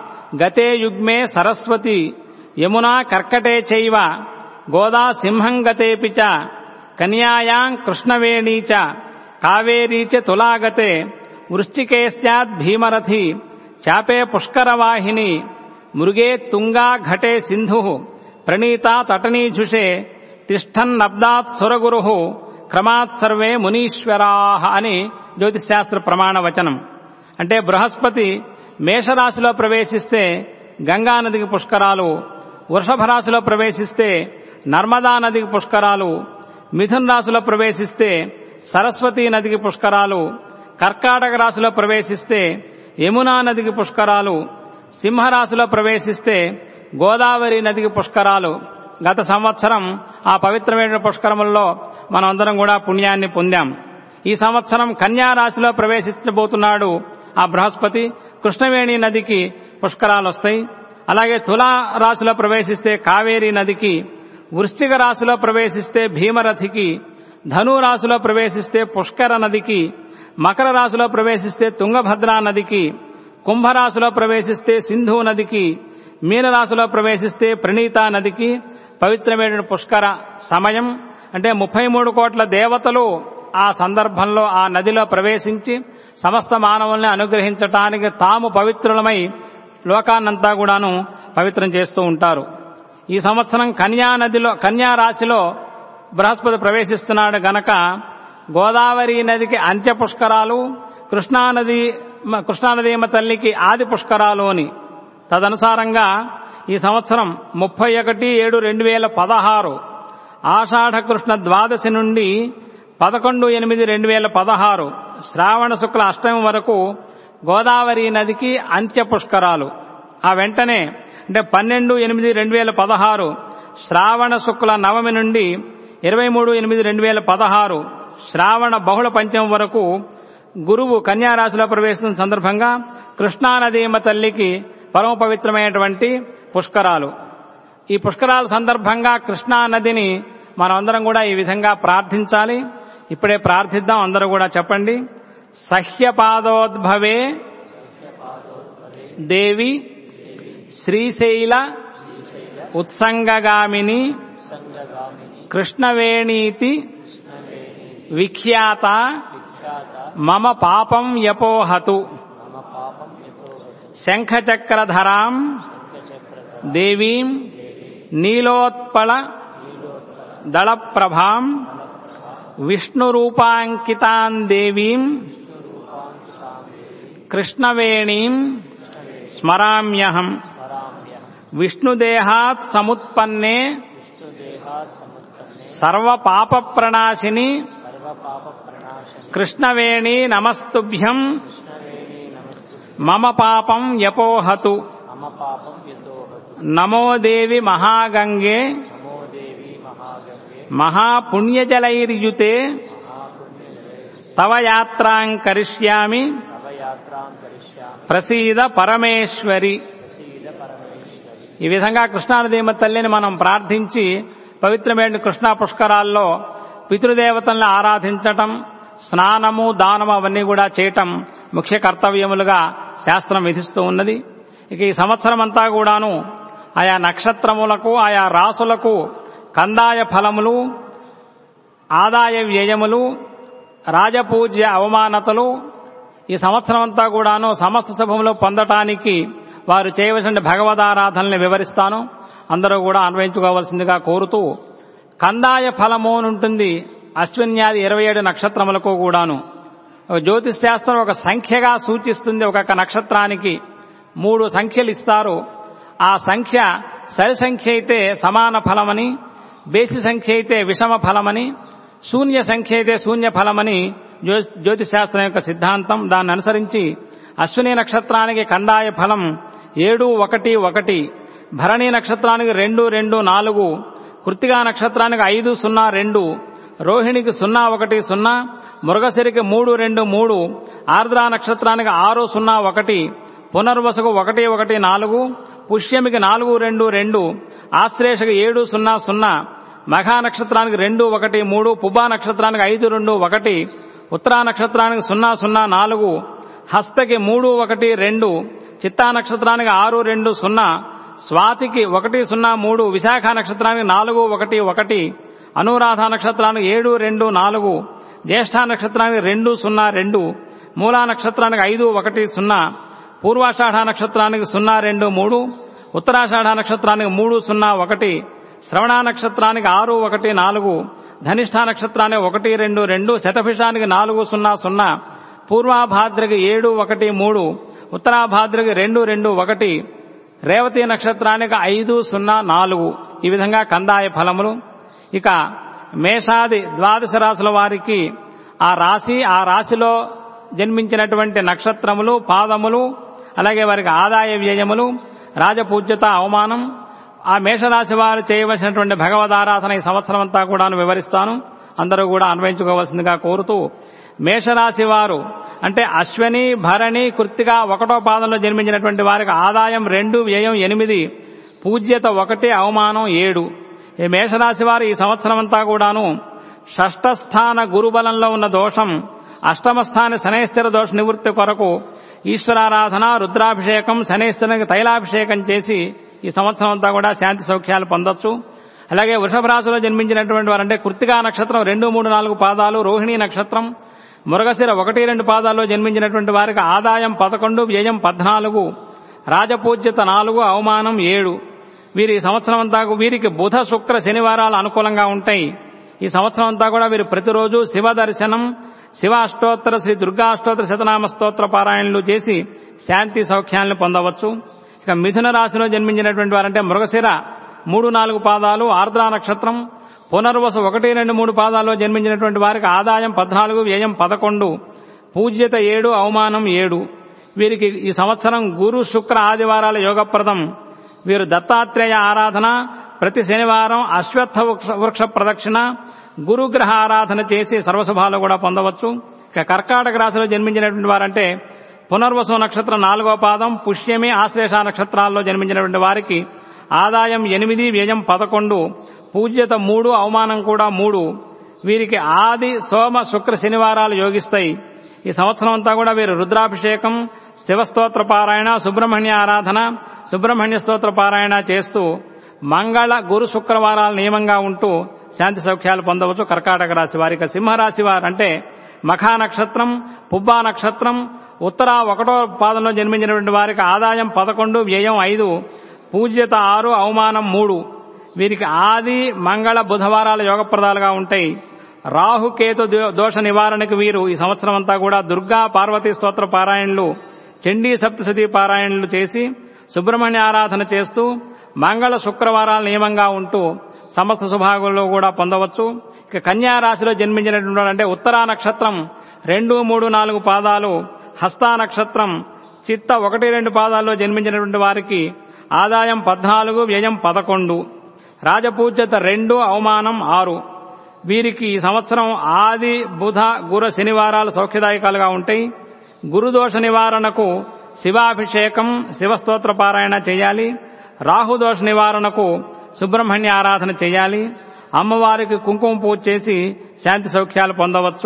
B: గతే యుగ్మే సరస్వతి యమునా కర్కటే చైవ గోదా సింహం గతేపి చ కన్యాయాం కృష్ణవేణీ చ కావేరీ చ తులాగతే వృశ్చికే స్యాద్ భీమరథి చాపే పుష్కరవాహిని మృగే తుంగా ఘటే సింధు ప్రణీత తటనీఝుషే తిష్టన్నబ్దాత్ సురగురు క్రమాత్ సర్వే మునీశ్వరాహ అని జ్యోతిశాస్త్ర ప్రమాణ వచనం అంటే బృహస్పతి మేషరాశిలో ప్రవేశిస్తే గంగా నదికి పుష్కరాలు వృషభ రాశిలో ప్రవేశిస్తే నర్మదా నదికి పుష్కరాలు మిథున్ రాశిలో ప్రవేశిస్తే సరస్వతీ నదికి పుష్కరాలు కర్కాటక రాశిలో ప్రవేశిస్తే యమునా నదికి పుష్కరాలు సింహరాశిలో ప్రవేశిస్తే గోదావరి నదికి పుష్కరాలు గత సంవత్సరం ఆ పవిత్రమైన పుష్కరముల్లో మనం అందరం కూడా పుణ్యాన్ని పొందాం ఈ సంవత్సరం కన్యా రాశిలో ప్రవేశించబోతున్నాడు ఆ బృహస్పతి కృష్ణవేణి నదికి పుష్కరాలు వస్తాయి అలాగే తులా రాశిలో ప్రవేశిస్తే కావేరీ నదికి వృశ్చిక రాశిలో ప్రవేశిస్తే భీమరథికి ధను రాశిలో ప్రవేశిస్తే పుష్కర నదికి మకర రాశిలో ప్రవేశిస్తే తుంగభద్రా నదికి కుంభరాశిలో ప్రవేశిస్తే సింధు నదికి మీనరాశిలో ప్రవేశిస్తే ప్రణీత నదికి పవిత్రమైన పుష్కర సమయం అంటే ముప్పై మూడు కోట్ల దేవతలు ఆ సందర్భంలో ఆ నదిలో ప్రవేశించి సమస్త మానవుల్ని అనుగ్రహించటానికి తాము పవిత్రులమై లోకాన్నంతా కూడాను పవిత్రం చేస్తూ ఉంటారు ఈ సంవత్సరం కన్యా నదిలో కన్యా రాశిలో బృహస్పతి ప్రవేశిస్తున్నాడు గనక గోదావరి నదికి అంత్య పుష్కరాలు కృష్ణానది కృష్ణానదీమ తల్లికి ఆది పుష్కరాలు అని తదనుసారంగా ఈ సంవత్సరం ముప్పై ఒకటి ఏడు రెండు వేల పదహారు ఆషాఢ కృష్ణ ద్వాదశి నుండి పదకొండు ఎనిమిది రెండు వేల పదహారు శ్రావణ శుక్ల అష్టమి వరకు గోదావరి నదికి అంత్య పుష్కరాలు ఆ వెంటనే అంటే పన్నెండు ఎనిమిది రెండు వేల పదహారు శ్రావణ శుక్ల నవమి నుండి ఇరవై మూడు ఎనిమిది రెండు వేల పదహారు శ్రావణ బహుళ పంచం వరకు గురువు కన్యారాశిలో ప్రవేశిస్తున్న సందర్భంగా కృష్ణానదీమ తల్లికి పరమ పవిత్రమైనటువంటి పుష్కరాలు ఈ పుష్కరాల సందర్భంగా కృష్ణా నదిని మనమందరం కూడా ఈ విధంగా ప్రార్థించాలి ఇప్పుడే ప్రార్థిద్దాం అందరూ కూడా చెప్పండి సహ్యపాదోద్భవే దేవి శ్రీశైల ఉత్సంగగామిని కృష్ణవేణీతి విఖ్యాత మమ పాపం యపోహతు శంఖచక్రధరాం దేవీం నీలోత్పల దళప్రభాం విష్ణురూపాంకితాన్ దేవీం కృష్ణవేణీం స్మరామ్యహం విష్ణుదేహాత్ సముత్పన్నే సర్వపాప ప్రణాశిని కృష్ణవేణి నమస్తుభ్యం మమ పాపం యపోహతు నమో దేవి మహాగంగే మహాపుణ్యజలైర్యుతే తవ యాత్రాం కరిష్యామి ప్రసీద పరమేశ్వరి ఈ విధంగా కృష్ణానదీమ తల్లిని మనం ప్రార్థించి పవిత్రమైన కృష్ణా పుష్కరాల్లో పితృదేవతల్ని ఆరాధించటం స్నానము దానము అవన్నీ కూడా చేయటం ముఖ్య కర్తవ్యములుగా శాస్త్రం విధిస్తూ ఉన్నది ఇక ఈ సంవత్సరం అంతా కూడాను ఆయా నక్షత్రములకు ఆయా రాసులకు కందాయ ఫలములు ఆదాయ వ్యయములు రాజపూజ్య అవమానతలు ఈ సంవత్సరం అంతా కూడాను సమస్త శుభములు పొందటానికి వారు చేయవలసిన భగవదారాధనల్ని వివరిస్తాను అందరూ కూడా అన్వయించుకోవాల్సిందిగా కోరుతూ కందాయ ఫలము అని ఉంటుంది అశ్విన్యాది ఇరవై ఏడు నక్షత్రములకు కూడాను ఒక జ్యోతిష్ శాస్త్రం ఒక సంఖ్యగా సూచిస్తుంది ఒక్కొక్క నక్షత్రానికి మూడు సంఖ్యలు ఇస్తారు ఆ సంఖ్య సరి సంఖ్య అయితే సమాన ఫలమని బేసి సంఖ్య అయితే విషమ ఫలమని శూన్య సంఖ్య అయితే శూన్య ఫలమని జ్యో- జ్యోతిష్ శాస్త్రం యొక్క సిద్ధాంతం దాన్ని అనుసరించి అశ్విని నక్షత్రానికి కందాయ ఫలం ఏడు ఒకటి ఒకటి భరణి నక్షత్రానికి రెండు రెండు నాలుగు కృత్తిగా నక్షత్రానికి ఐదు సున్నా రెండు రోహిణికి సున్నా ఒకటి సున్నా మృగశిరికి మూడు రెండు మూడు ఆర్ద్రా నక్షత్రానికి ఆరు సున్నా ఒకటి పునర్వసుకు ఒకటి ఒకటి నాలుగు పుష్యమికి నాలుగు రెండు రెండు ఆశ్లేషకు ఏడు సున్నా సున్నా మఘా నక్షత్రానికి రెండు ఒకటి మూడు పుబ్బా నక్షత్రానికి ఐదు రెండు ఒకటి ఉత్తరా నక్షత్రానికి సున్నా సున్నా నాలుగు హస్తకి మూడు ఒకటి రెండు చిత్తా నక్షత్రానికి ఆరు రెండు సున్నా స్వాతికి ఒకటి సున్నా మూడు విశాఖ నక్షత్రానికి నాలుగు ఒకటి ఒకటి అనురాధ నక్షత్రానికి ఏడు రెండు నాలుగు జ్యేష్ఠ నక్షత్రానికి రెండు సున్నా రెండు మూలా నక్షత్రానికి ఐదు ఒకటి సున్నా పూర్వాషాఢ నక్షత్రానికి సున్నా రెండు మూడు ఉత్తరాషాఢ నక్షత్రానికి మూడు సున్నా ఒకటి శ్రవణ నక్షత్రానికి ఆరు ఒకటి నాలుగు ధనిష్ఠ నక్షత్రానికి ఒకటి రెండు రెండు శతభిషానికి నాలుగు సున్నా సున్నా పూర్వాభాద్రకి ఏడు ఒకటి మూడు ఉత్తరాభాద్రకి రెండు రెండు ఒకటి రేవతి నక్షత్రానికి ఐదు సున్నా నాలుగు ఈ విధంగా కందాయ ఫలములు ఇక మేషాది ద్వాదశ రాశుల వారికి ఆ రాశి ఆ రాశిలో జన్మించినటువంటి నక్షత్రములు పాదములు అలాగే వారికి ఆదాయ వ్యయములు రాజపూజ్యత అవమానం ఆ మేషరాశి వారు చేయవలసినటువంటి భగవదారాధన ఈ సంవత్సరం అంతా కూడా వివరిస్తాను అందరూ కూడా అన్వయించుకోవాల్సిందిగా కోరుతూ మేషరాశి వారు అంటే అశ్వని భరణి కృత్తిగా ఒకటో పాదంలో జన్మించినటువంటి వారికి ఆదాయం రెండు వ్యయం ఎనిమిది పూజ్యత ఒకటి అవమానం ఏడు ఈ మేషరాశి వారు ఈ సంవత్సరం అంతా కూడాను షష్ఠస్థాన గురుబలంలో ఉన్న దోషం అష్టమ స్థాన శనైశ్చర దోష నివృత్తి కొరకు ఈశ్వరారాధన రుద్రాభిషేకం శనైశ్వరునికి తైలాభిషేకం చేసి ఈ సంవత్సరం అంతా కూడా శాంతి సౌఖ్యాలు పొందొచ్చు అలాగే వృషభ రాశిలో జన్మించినటువంటి వారు అంటే కృత్తికా నక్షత్రం రెండు మూడు నాలుగు పాదాలు రోహిణీ నక్షత్రం మురగశిర ఒకటి రెండు పాదాల్లో జన్మించినటువంటి వారికి ఆదాయం పదకొండు వ్యయం పద్నాలుగు రాజపూజ్యత నాలుగు అవమానం ఏడు వీరి ఈ సంవత్సరం అంతా వీరికి బుధ శుక్ర శనివారాలు అనుకూలంగా ఉంటాయి ఈ సంవత్సరం అంతా కూడా వీరు ప్రతిరోజు శివ దర్శనం శివ అష్టోత్తర శ్రీ దుర్గా అష్టోత్తర శతనామ స్తోత్ర పారాయణలు చేసి శాంతి సౌఖ్యాలను పొందవచ్చు ఇక మిథున రాశిలో జన్మించినటువంటి వారంటే మృగశిర మూడు నాలుగు పాదాలు ఆర్ద్రా నక్షత్రం పునర్వసు ఒకటి రెండు మూడు పాదాల్లో జన్మించినటువంటి వారికి ఆదాయం పద్నాలుగు వ్యయం పదకొండు పూజ్యత ఏడు అవమానం ఏడు వీరికి ఈ సంవత్సరం గురు శుక్ర ఆదివారాల యోగప్రదం వీరు దత్తాత్రేయ ఆరాధన ప్రతి శనివారం అశ్వత్థ వృక్ష- వృక్ష ప్రదక్షిణ గురుగ్రహ ఆరాధన చేసి సర్వశుభాలు కూడా పొందవచ్చు ఇక కర్కాటక రాశిలో జన్మించినటువంటి వారంటే పునర్వసు నక్షత్రం నాలుగో పాదం పుష్యమి ఆశ్లేష నక్షత్రాల్లో జన్మించినటువంటి వారికి ఆదాయం ఎనిమిది వ్యయం పదకొండు పూజ్యత మూడు అవమానం కూడా మూడు వీరికి ఆది సోమ శుక్ర శనివారాలు యోగిస్తాయి ఈ సంవత్సరం అంతా కూడా వీరు రుద్రాభిషేకం శివస్తోత్ర పారాయణ సుబ్రహ్మణ్య ఆరాధన సుబ్రహ్మణ్య స్తోత్ర పారాయణ చేస్తూ మంగళ గురు శుక్రవారాలు నియమంగా ఉంటూ శాంతి సౌఖ్యాలు పొందవచ్చు కర్కాటక రాశి వారికి సింహరాశి వారు అంటే మఖా నక్షత్రం పుబ్బా నక్షత్రం ఉత్తర ఒకటో పాదంలో జన్మించినటువంటి వారికి ఆదాయం పదకొండు వ్యయం ఐదు పూజ్యత ఆరు అవమానం మూడు వీరికి ఆది మంగళ బుధవారాల యోగప్రదాలుగా ఉంటాయి రాహుకేతు దో- దోష నివారణకు వీరు ఈ సంవత్సరం అంతా కూడా దుర్గా పార్వతీ స్తోత్ర పారాయణలు చండీ సప్తశతి పారాయణలు చేసి సుబ్రహ్మణ్య ఆరాధన చేస్తూ మంగళ శుక్రవారాల నియమంగా ఉంటూ సమస్త శుభాగుల్లో కూడా పొందవచ్చు ఇక కన్యా రాశిలో జన్మించినటువంటి వారు అంటే ఉత్తరా నక్షత్రం రెండు మూడు నాలుగు పాదాలు హస్తా నక్షత్రం చిత్త ఒకటి రెండు పాదాల్లో జన్మించినటువంటి వారికి ఆదాయం పద్నాలుగు వ్యయం పదకొండు రాజపూజ్యత రెండు అవమానం ఆరు వీరికి ఈ సంవత్సరం ఆది బుధ గుర శనివారాలు సౌఖ్యదాయకాలుగా ఉంటాయి గురుదోష నివారణకు శివాభిషేకం శివస్తోత్ర పారాయణ చేయాలి రాహుదోష నివారణకు సుబ్రహ్మణ్య ఆరాధన చేయాలి అమ్మవారికి కుంకుమ పూజ చేసి శాంతి సౌఖ్యాలు పొందవచ్చు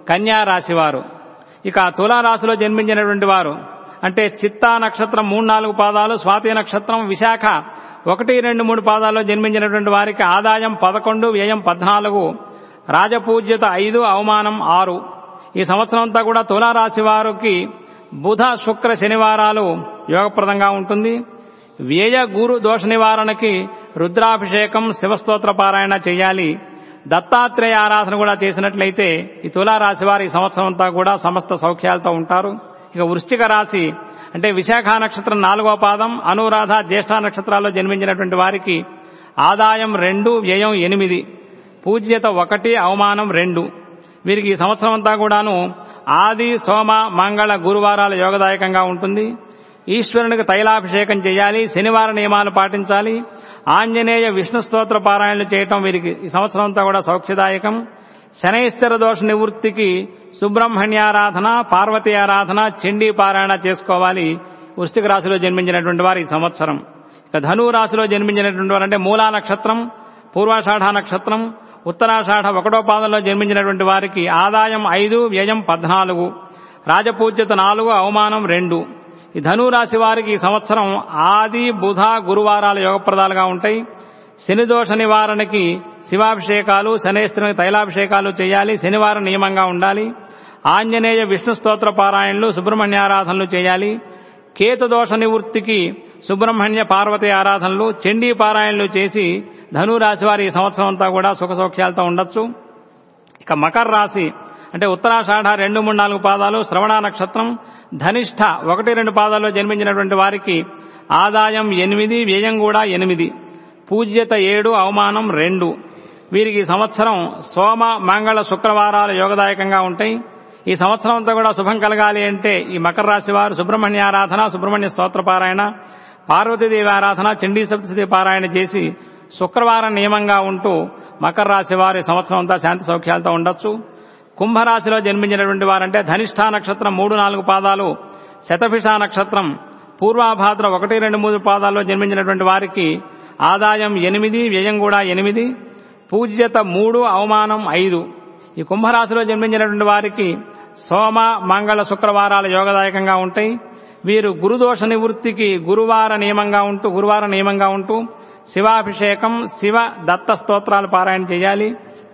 B: కన్యా రాశి వారు ఇక తులా రాశిలో జన్మించినటువంటి వారు అంటే చిత్తా నక్షత్రం మూడు నాలుగు పాదాలు స్వాతి నక్షత్రం విశాఖ ఒకటి రెండు మూడు పాదాల్లో జన్మించినటువంటి వారికి ఆదాయం పదకొండు వ్యయం పద్నాలుగు రాజపూజ్యత ఐదు అవమానం ఆరు ఈ సంవత్సరం అంతా కూడా తులారాశి వారికి బుధ శుక్ర శనివారాలు యోగప్రదంగా ఉంటుంది వ్యయ గురు దోష నివారణకి రుద్రాభిషేకం శివస్తోత్ర పారాయణ చేయాలి దత్తాత్రేయ ఆరాధన కూడా చేసినట్లయితే ఈ తులారాశి వారు ఈ సంవత్సరం అంతా కూడా సమస్త సౌఖ్యాలతో ఉంటారు ఇక వృశ్చిక రాశి అంటే విశాఖ నక్షత్రం నాలుగో పాదం అనురాధ జ్యేష్ఠ నక్షత్రాల్లో జన్మించినటువంటి వారికి ఆదాయం రెండు వ్యయం ఎనిమిది పూజ్యత ఒకటి అవమానం రెండు వీరికి ఈ సంవత్సరం అంతా కూడాను ఆది సోమ మంగళ గురువారాల యోగదాయకంగా ఉంటుంది ఈశ్వరునికి తైలాభిషేకం చేయాలి శనివార నియమాలు పాటించాలి ఆంజనేయ విష్ణు స్తోత్ర పారాయణలు చేయటం వీరికి ఈ సంవత్సరం అంతా కూడా సౌఖ్యదాయకం శనైశ్వర దోష నివృత్తికి సుబ్రహ్మణ్యారాధన పార్వతీ ఆరాధన చండీ పారాయణ చేసుకోవాలి వృశ్చిక రాశిలో జన్మించినటువంటి వారు ఈ సంవత్సరం ఇక ధను రాశిలో జన్మించినటువంటి వారు అంటే మూలా నక్షత్రం పూర్వాషాఢ నక్షత్రం ఉత్తరాషాఢ ఒకటో పాదంలో జన్మించినటువంటి వారికి ఆదాయం ఐదు వ్యయం పద్నాలుగు రాజపూజ్యత నాలుగు అవమానం రెండు ఈ ధనురాశి వారికి ఈ సంవత్సరం ఆది బుధ గురువారాల యోగప్రదాలుగా ఉంటాయి శని దోష నివారణకి శివాభిషేకాలు శనేశ్వరునికి తైలాభిషేకాలు చేయాలి శనివారం నియమంగా ఉండాలి ఆంజనేయ విష్ణు స్తోత్ర పారాయణలు సుబ్రహ్మణ్యారాధనలు చేయాలి కేతు దోష నివృత్తికి సుబ్రహ్మణ్య పార్వతి ఆరాధనలు చండీ పారాయణలు చేసి ధనురాశి వారి ఈ సంవత్సరం అంతా కూడా సుఖ సౌఖ్యాలతో ఉండొచ్చు ఇక మకర రాశి అంటే ఉత్తరాషాఢ రెండు మూడు నాలుగు పాదాలు శ్రవణ నక్షత్రం ధనిష్ఠ ఒకటి రెండు పాదాల్లో జన్మించినటువంటి వారికి ఆదాయం ఎనిమిది వ్యయం కూడా ఎనిమిది పూజ్యత ఏడు అవమానం రెండు వీరికి ఈ సంవత్సరం సోమ మంగళ శుక్రవారాలు యోగదాయకంగా ఉంటాయి ఈ సంవత్సరం అంతా కూడా శుభం కలగాలి అంటే ఈ మకర రాశి వారు సుబ్రహ్మణ్య ఆరాధన సుబ్రహ్మణ్య స్తోత్ర పారాయణ పార్వతీదేవి ఆరాధన చండీ సప్తశతి పారాయణ చేసి శుక్రవారం నియమంగా ఉంటూ మకర రాశి వారి సంవత్సరం అంతా శాంతి సౌఖ్యాలతో ఉండొచ్చు కుంభరాశిలో జన్మించినటువంటి వారంటే ధనిష్ఠా నక్షత్రం మూడు నాలుగు పాదాలు శతభిష నక్షత్రం పూర్వాభాద్ర ఒకటి రెండు మూడు పాదాల్లో జన్మించినటువంటి వారికి ఆదాయం ఎనిమిది వ్యయం కూడా ఎనిమిది పూజ్యత మూడు అవమానం ఐదు ఈ కుంభరాశిలో జన్మించినటువంటి వారికి సోమ మంగళ శుక్రవారాల యోగదాయకంగా ఉంటాయి వీరు గురుదోష నివృత్తికి గురువార నియమంగా ఉంటూ గురువార నియమంగా ఉంటూ శివాభిషేకం శివ దత్త స్తోత్రాలు పారాయణ చేయాలి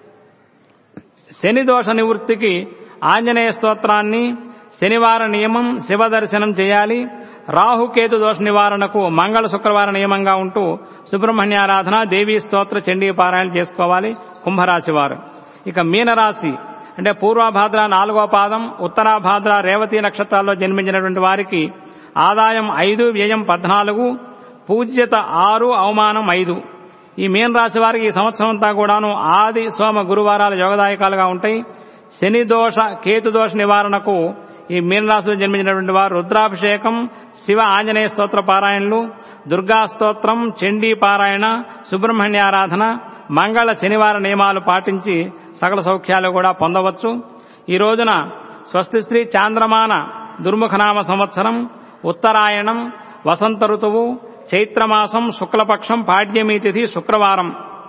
B: శని దోష నివృత్తికి ఆంజనేయ స్తోత్రాన్ని శనివార నియమం శివ దర్శనం చేయాలి రాహుకేతు దోష నివారణకు మంగళ శుక్రవార నియమంగా ఉంటూ సుబ్రహ్మణ్యారాధన దేవీ స్తోత్ర చండీ పారాయణ చేసుకోవాలి కుంభరాశి వారు ఇక మీనరాశి అంటే పూర్వభాద్ర నాలుగో పాదం ఉత్తరాభాద్ర రేవతి నక్షత్రాల్లో జన్మించినటువంటి వారికి ఆదాయం ఐదు వ్యయం పద్నాలుగు పూజ్యత ఆరు అవమానం ఐదు ఈ మీన రాశి వారికి ఈ సంవత్సరం అంతా కూడాను ఆది సోమ గురువారాలు యోగదాయకాలుగా ఉంటాయి శని దోష కేతు దోష నివారణకు ఈ మీన రాశిలో జన్మించినటువంటి వారు రుద్రాభిషేకం శివ ఆంజనేయ స్తోత్ర పారాయణలు దుర్గా స్తోత్రం చండీ పారాయణ సుబ్రహ్మణ్య ఆరాధన మంగళ శనివార నియమాలు పాటించి సకల సౌఖ్యాలు కూడా పొందవచ్చు ఈ రోజున స్వస్తి శ్రీ చాంద్రమాన దుర్ముఖనామ సంవత్సరం ఉత్తరాయణం వసంత ఋతువు చైత్రమాసం శుక్లపక్షం పాడ్యమి తిథి శుక్రవారం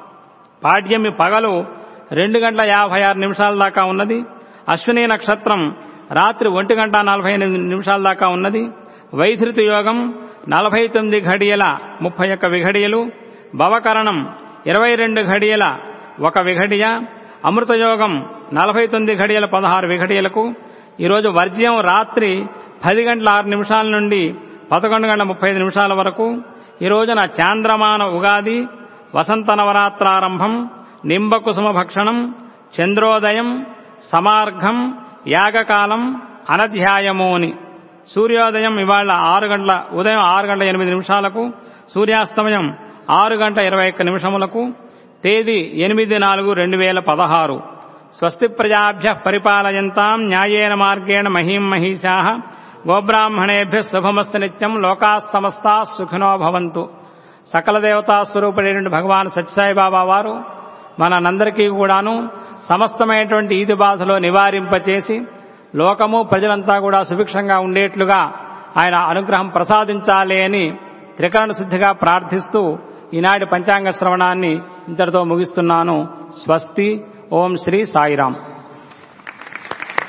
B: పాడ్యమి పగలు రెండు గంటల యాభై ఆరు నిమిషాల దాకా ఉన్నది అశ్విని నక్షత్రం రాత్రి ఒంటి గంట నలభై ఎనిమిది నిమిషాల దాకా ఉన్నది వైధృతి యోగం నలభై తొమ్మిది ఘడియల ముప్పై ఒక్క విఘడియలు భవకరణం ఇరవై రెండు ఘడియల ఒక విఘడియ అమృతయోగం నలభై తొమ్మిది ఘడియల పదహారు విఘడియలకు ఈరోజు వర్జ్యం రాత్రి పది గంటల ఆరు నిమిషాల నుండి పదకొండు గంటల ముప్పై ఐదు నిమిషాల వరకు ఈ రోజున చాంద్రమాన ఉగాది వసంత నవరాత్రారంభం నింబకుసుమ భక్షణం చంద్రోదయం సమార్ఘం యాగకాలం అనధ్యాయము అని సూర్యోదయం ఇవాళ ఆరు గంటల ఉదయం ఆరు గంటల ఎనిమిది నిమిషాలకు సూర్యాస్తమయం ఆరు గంటల ఇరవై ఒక్క నిమిషములకు తేదీ ఎనిమిది నాలుగు రెండు వేల పదహారు స్వస్తి ప్రజాభ్య పరిపాలయంతాం న్యాయేన మార్గేణ మహీం మహిషా గోబ్రాహ్మణేభ్య శుభమస్తు నిత్యం లోకా సమస్తా సుఖినో భవంతు సకల దేవతా స్వరూపుడైనటువంటి భగవాన్ సత్యసాయి బాబా వారు మనందరికీ కూడాను సమస్తమైనటువంటి ఈది బాధలో నివారింపచేసి లోకము ప్రజలంతా కూడా సుభిక్షంగా ఉండేట్లుగా ఆయన అనుగ్రహం ప్రసాదించాలి అని త్రికరణ శుద్ధిగా ప్రార్థిస్తూ ఈనాటి పంచాంగ శ్రవణాన్ని ఇంతటితో ముగిస్తున్నాను స్వస్తి ఓం శ్రీ సాయిరాం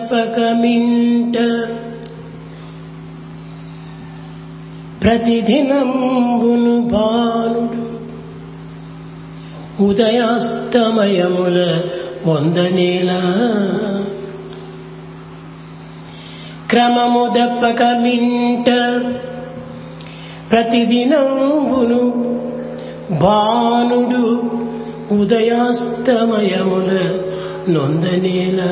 D: క్రమముదప్పకమింట ప్రతిదినంబును బానుడు ఉదయాస్తమయముల వందనేలా క్రమముదప్పకమింట ప్రతిదినంబును బానుడు ఉదయాస్తమయముల నొందనేలా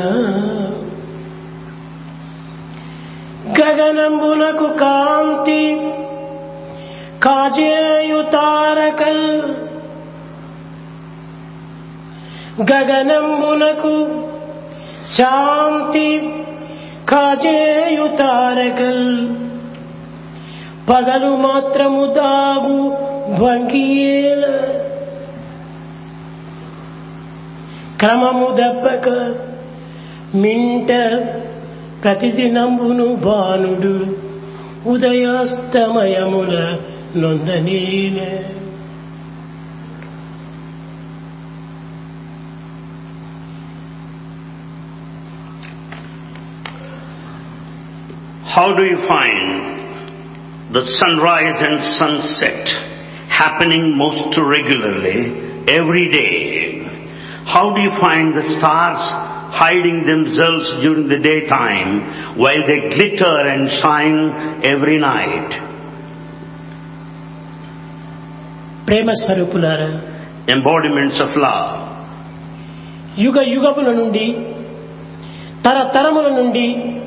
D: గగనంబునకు కాంతి కాజేయు తారకల్ గగనంబునకు శాంతి కాజేయు తారకల్ పగలు మాత్రము దాగు భంగియేల క్రమము దప్పక మింట ప్రతిదినంబును బానుడు ఉదయాస్తమయముల నొందనీలే
E: How do you find the sunrise and sunset happening most regularly every day? How do you find the stars hiding themselves during the daytime while they glitter and shine every night?
D: ప్రేమ స్వరూపులారా
E: Embodiments of love.
D: యుగ యుగముల నుండి తరతరముల నుండి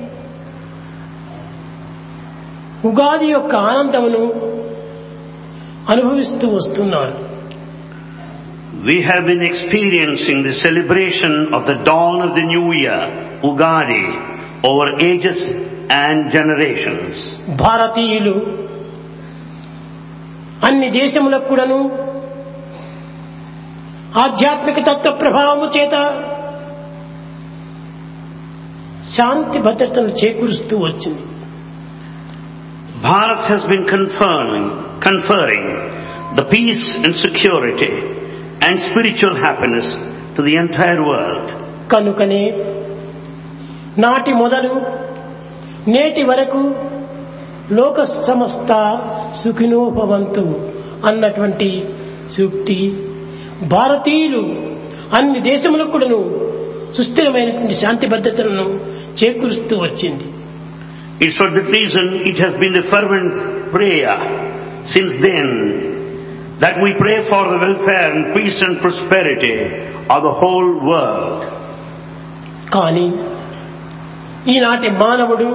D: ఉగాది యొక్క ఆనందమును అనుభవిస్తూ వస్తున్నారు
E: We have been experiencing the celebration of the dawn of the new year, Ugadi, over ages and generations.
D: భారతీయులు అన్ని దేశములకు కూడాను ఆధ్యాత్మిక తత్వ ప్రభావము చేత శాంతి భద్రతను చేకూరుస్తూ వచ్చింది
E: Bharat has been conferring, conferring the peace and security and spiritual happiness to the entire world.
D: కనుకనే నాటి మొదలు నేటి వరకు లోక సమస్త సుఖినోభవంతు అన్నటువంటి సూక్తి భారతీయులు అన్ని దేశములకు కూడాను సుస్థిరమైనటువంటి శాంతి భద్రతలను చేకూరుస్తూ వచ్చింది
E: It's for that reason it has been the fervent prayer since then that we pray for the welfare and peace and prosperity of the whole world.
D: కానీ ఈనాటి మానవుడు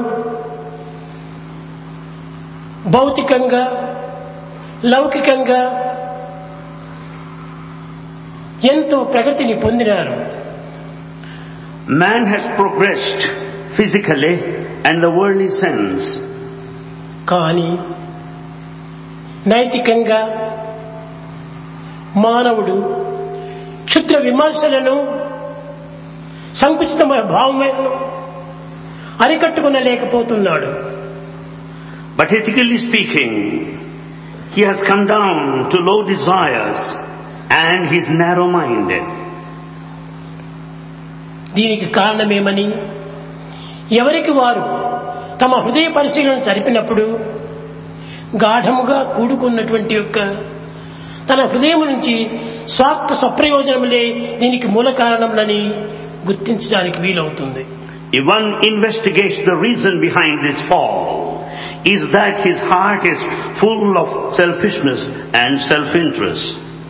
D: భౌతికంగా లౌకికంగా ఎంతో ప్రగతిని పొందినారు
E: Man has progressed physically and the worldly sense,
D: కానీ నైతికంగా మానవుడు క్షుద్ర విమర్శలను సంకుచితమైన భావములను అరికట్టుకునలేకపోతున్నాడు
E: but ethically speaking, he has come down to low desires and he's narrow-minded.
D: దీనికి కారణమేమని ఎవరికి వారు తమ హృదయ పరిశీలన జరిపినప్పుడు గాఢముగా కూడుకున్నటువంటి యొక్క తన హృదయం నుంచి స్వార్థ సప్రయోజనములే దీనికి మూల కారణములని గుర్తించడానికి వీలవుతుంది
E: If one investigates the reason behind this fall, is that his heart is full of selfishness and self-interest.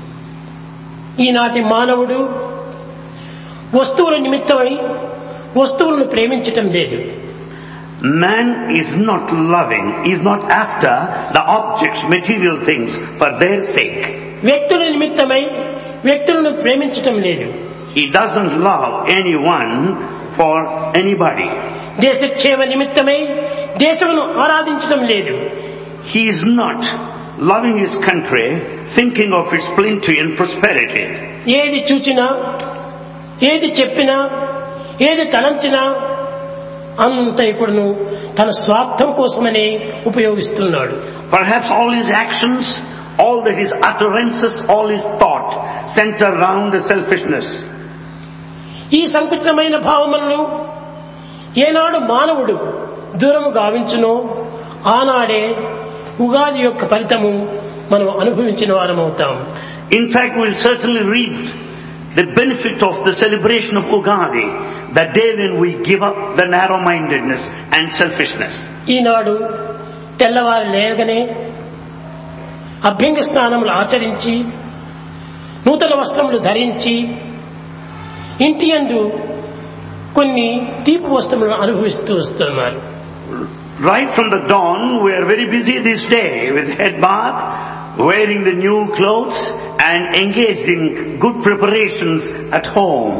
D: ఈనాటి మానవుడు వస్తువుల నిమిత్తమై వస్తువులను ప్రేమించటం లేదు
E: Man is not loving, is not after the objects, material things for their sake.
D: వ్యక్తుల నిమిత్తమై వ్యక్తులను ప్రేమించటం లేదు
E: He doesn't love anyone for anybody.
D: దేశక్షేమ నిమిత్తమై దేశమును ఆరాధించడం లేదు
E: He is not loving his country, thinking of its plenty and prosperity.
D: ఏది చూచినా ఏది చెప్పినా ఏది తలంచినా అంత ఇప్పుడును తన స్వార్థం కోసమనే ఉపయోగిస్తున్నాడు
E: Perhaps all his actions, all that his utterances, all his thought center around the selfishness.
D: ఈ సంకుచితమైన భావములను ఏనాడు మానవుడు దూరము గావించునో ఆనాడే ఉగాది యొక్క ఫలితము మనం అనుభవించిన వారమవుతాం
E: In fact, we'll certainly reap the benefit of the celebration of Ugadi, the day when we give up the narrow-mindedness and selfishness.
D: ఈనాడు తెల్లవారు లేవగానే అభ్యంగ స్నానములు ఆచరించి నూతన వస్త్రములు ధరించి ఇంటి యందు కొన్ని తీపి వస్త్రములను అనుభవిస్తూ వస్తున్నారు
E: Right from the dawn, we are very busy this day with head bath, wearing the new clothes and engaged in good preparations at home.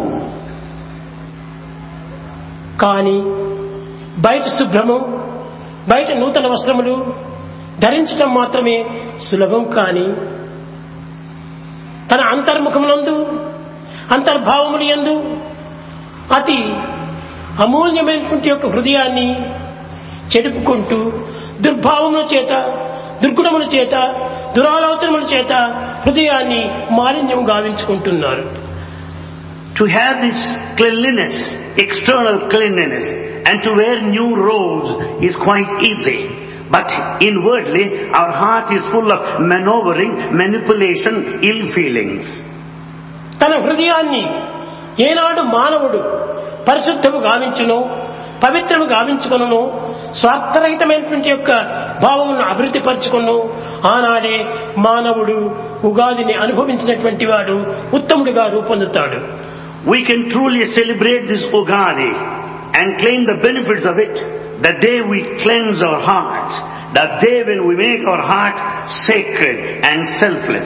D: కానీ బయట శుభ్రము బయట నూతన వస్త్రములు ధరించటం మాత్రమే సులభం కాని తన అంతర్ముఖమునందు అంతర్భావములు యందు అతి అమూల్యమైనటువంటి యొక్క హృదయాన్ని చెడుపుకుంటూ దుర్భావముల చేత దుర్గుణముల చేత దురాలోచనముల చేత హృదయాన్ని మాలిన్యం గావించుకుంటున్నారు
E: To have this cleanliness, external cleanliness, and to wear new robes is quite easy. But inwardly, our heart is full of maneuvering, manipulation, ill feelings.
D: తన హృదయాన్ని ఏనాడు మానవుడు పరిశుద్ధము గావించును పవిత్రము గావించుకును స్వార్థరహితమైనటువంటి యొక్క భావమును అభివృద్ధి పరచుకును ఆనాడే మానవుడు ఉగాదిని అనుభవించినటువంటి వాడు ఉత్తముడిగా రూపొందుతాడు
E: We can truly celebrate this Ugadi and claim the benefits of it the day we cleanse our heart, the day when we make our heart sacred and selfless.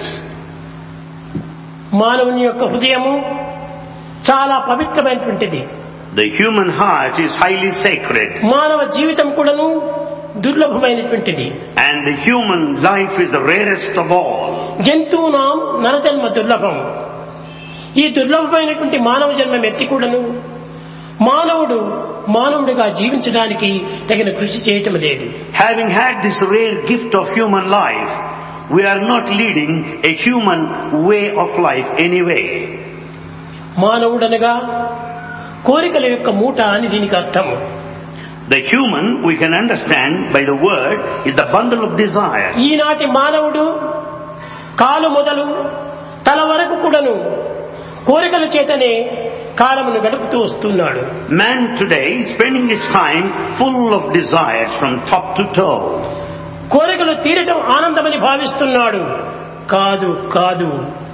D: మానవుని యొక్క హృదయము చాలా పవిత్రమైనటువంటిది
E: The human heart is highly sacred
D: మానవ జీవితం కూడాను దుర్లభమైనటువంటిది
E: and the human life is the rarest of all.
D: జంతువునాం నరజన్మ దుర్లభం ఈ దుర్లభమైనటువంటి మానవ జన్మం ఎత్తి కూడాను మానవుడు మానవుడిగా జీవించడానికి తగిన కృషి చేయటం లేదు
E: Having had this rare gift of human life, we are not leading a human way of life anyway.
D: మానవుడనగా కోరికల యొక్క మూట అని దీనికి అర్థము
E: The human, we can understand by the word, is the bundle of desire.
D: ఈనాటి మానవుడు కాలు మొదలు తల వరకు కూడాను కోరికల చేతనే కాలమును గడుపుతూ వస్తున్నాడు
E: Man today is spending his time full of desires from top to toe.
D: కోరికలు తీరటం ఆనందమని భావిస్తున్నాడు కాదు కాదు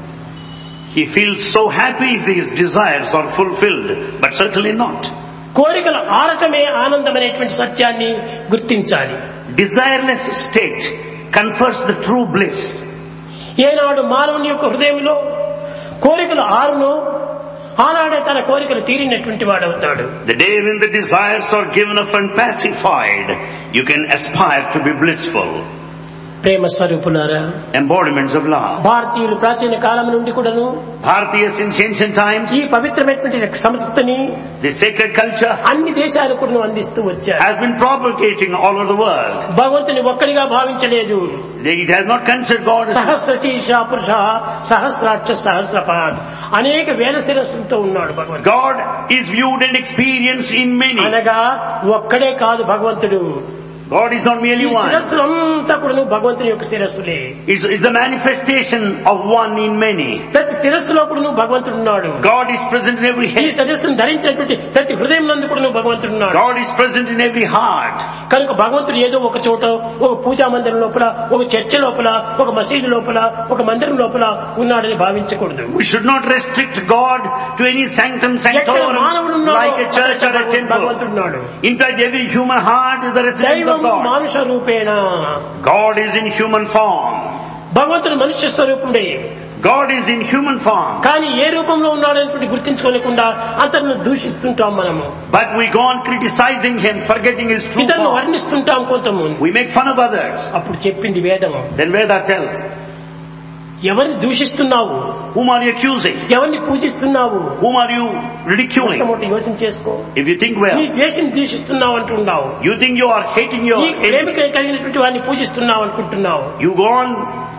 E: He feels so happy if his desires are fulfilled, but certainly not.
D: కోరికలు ఆరటమే ఆనందమనేటువంటి సత్యాన్ని గుర్తించాలి
E: Desireless state confers the true bliss.
D: ఏనాడు మానవుని యొక్క హృదయంలో కోరికలు ఆరునో ఆనాడే తన కోరికలు తీరినటువంటి వాడవుతాడు
E: The day when the desires are given up and pacified, you can aspire to be blissful.
D: ప్రేమ స్వరూపులారా
E: Embodiments of love.
D: భారతీయులు ప్రాచీన కాలం నుండి కూడాను
E: Bharatiya since ancient times,
D: ఈ పవిత్రమైనటువంటి సంస్కృతిని
E: the sacred culture
D: అన్ని దేశాలకు కూడా అందిస్తూ వచ్చారు
E: has been propagating all over the world.
D: భగవంతుని ఒక్కడిగా భావించలేదు
E: It has not considered God as
D: సహస్ర శీర్ష పురుష సహస్రాక్ష సహస్రపాద్ అనేక వేల శిరస్సులతో ఉన్నాడు భగవంతుడు
E: God is viewed and experienced in many.
D: అనగా ఒక్కడే కాదు భగవంతుడు
E: God is not
D: ఈ
E: merely one.
D: శిరస్సులంతా కూడా భగవంతుని యొక్క శిరస్సులే
E: It's, it's the manifestation of one in many.
D: ప్రతి శిరస్సులో కూడా భగవంతుడు ఉన్నాడు
E: God is present in every
D: ఈ
E: head.
D: శిరస్సును ధరించినటువంటి ప్రతి హృదయం నందు కూడా భగవంతుడు ఉన్నాడు
E: God is present in every heart.
D: కనుక భగవంతుడు ఏదో ఒక చోట ఒక పూజా మందిరం లోపల ఒక చర్చ లోపల ఒక మసీదు లోపల ఒక మందిరం లోపల ఉన్నాడని భావించకూడదు
E: We should not restrict God to any sanctum
D: ఎక్కడ మానవుడు
E: sanctorum
D: ఉన్నాడో
E: like a church or a
D: అక్కడ
E: temple.
D: భగవంతుడు ఉన్నాడు
E: In fact, every human heart is the residence
D: దైవం
E: of God.
D: మానుష రూపేణ
E: God is in human form.
D: భగవంతుడు మనుష్య స్వరూపుడే
E: God is in human form.
D: కానీ ఏ రూపంలో ఉన్నాడనేటువంటి గుర్తించుకోలేకుండా అతన్ని దూషిస్తుంటాం మనము
E: But we go on criticizing him, forgetting his true
D: ఇతరులను
E: form.
D: వర్ణిస్తుంటాం కొంతమంది
E: We make fun of others.
D: అప్పుడు చెప్పింది వేదము
E: Then Veda tells,
D: ఎవరిని దూషిస్తున్నావు
E: whom are you accusing?
D: ఎవరిని పూజిస్తున్నావు
E: Whom are you ridiculing?
D: మొట్టమొదటి యోచన చేసుకో
E: If you think
D: నీ
E: well,
D: ద్వేషం దూషిస్తున్నావు అంటున్నావు
E: you think you are hating your
D: నీ
E: enemy.
D: ప్రేమిక కలిగినటువంటి వారిని పూజిస్తున్నావు అనుకుంటున్నావు
E: You go on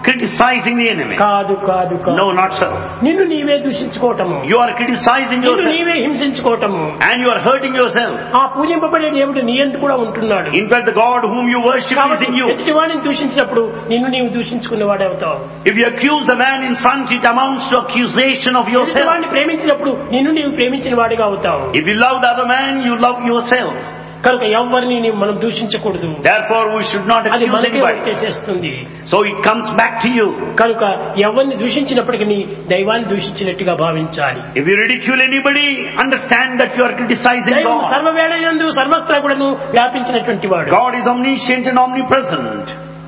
E: criticizing the enemy.
D: కాదు కాదు కాదు
E: No, not so.
D: నిన్ను నీవే దూషించుకోవటము
E: You are criticizing
D: నిన్ను
E: yourself
D: నీవే హింసించుకోవటము
E: and you are hurting yourself.
D: ఆ పూజింపబడే దేవుడు నీ ఎందు కూడా ఉంటున్నాడు
E: In fact, the God whom you worship is
D: కాబట్టి
E: in you.
D: ఎదుటివాడిని దూషించినప్పుడు నిన్ను నీవు దూషించుకున్నవాడే అవుతావు
E: If you accuse the man in front, it amounts to accusation of yourself.
D: ఎదుటివాడిని ప్రేమించినప్పుడు నిన్ను నీవు ప్రేమించిన వాడిగా అవుతావు
E: If you love the other man, you love yourself.
D: కనుక ఎవరిని నీవు మనం దూషించకూడదు
E: Therefore, we should not
D: అది
E: accuse
D: మనకే
E: anybody.
D: వచ్చేసేస్తుంది
E: So it comes back to you.
D: కనుక ఎవరిని దూషించినప్పటికీ దైవాన్ని దూషించినట్టుగా భావించాలి
E: If you ridicule anybody, understand that you are criticizing
D: దైవం
E: God.
D: సర్వవేళ సర్వస్త్రగుడను వ్యాపించినటువంటి వాడు
E: God is omniscient and omnipresent.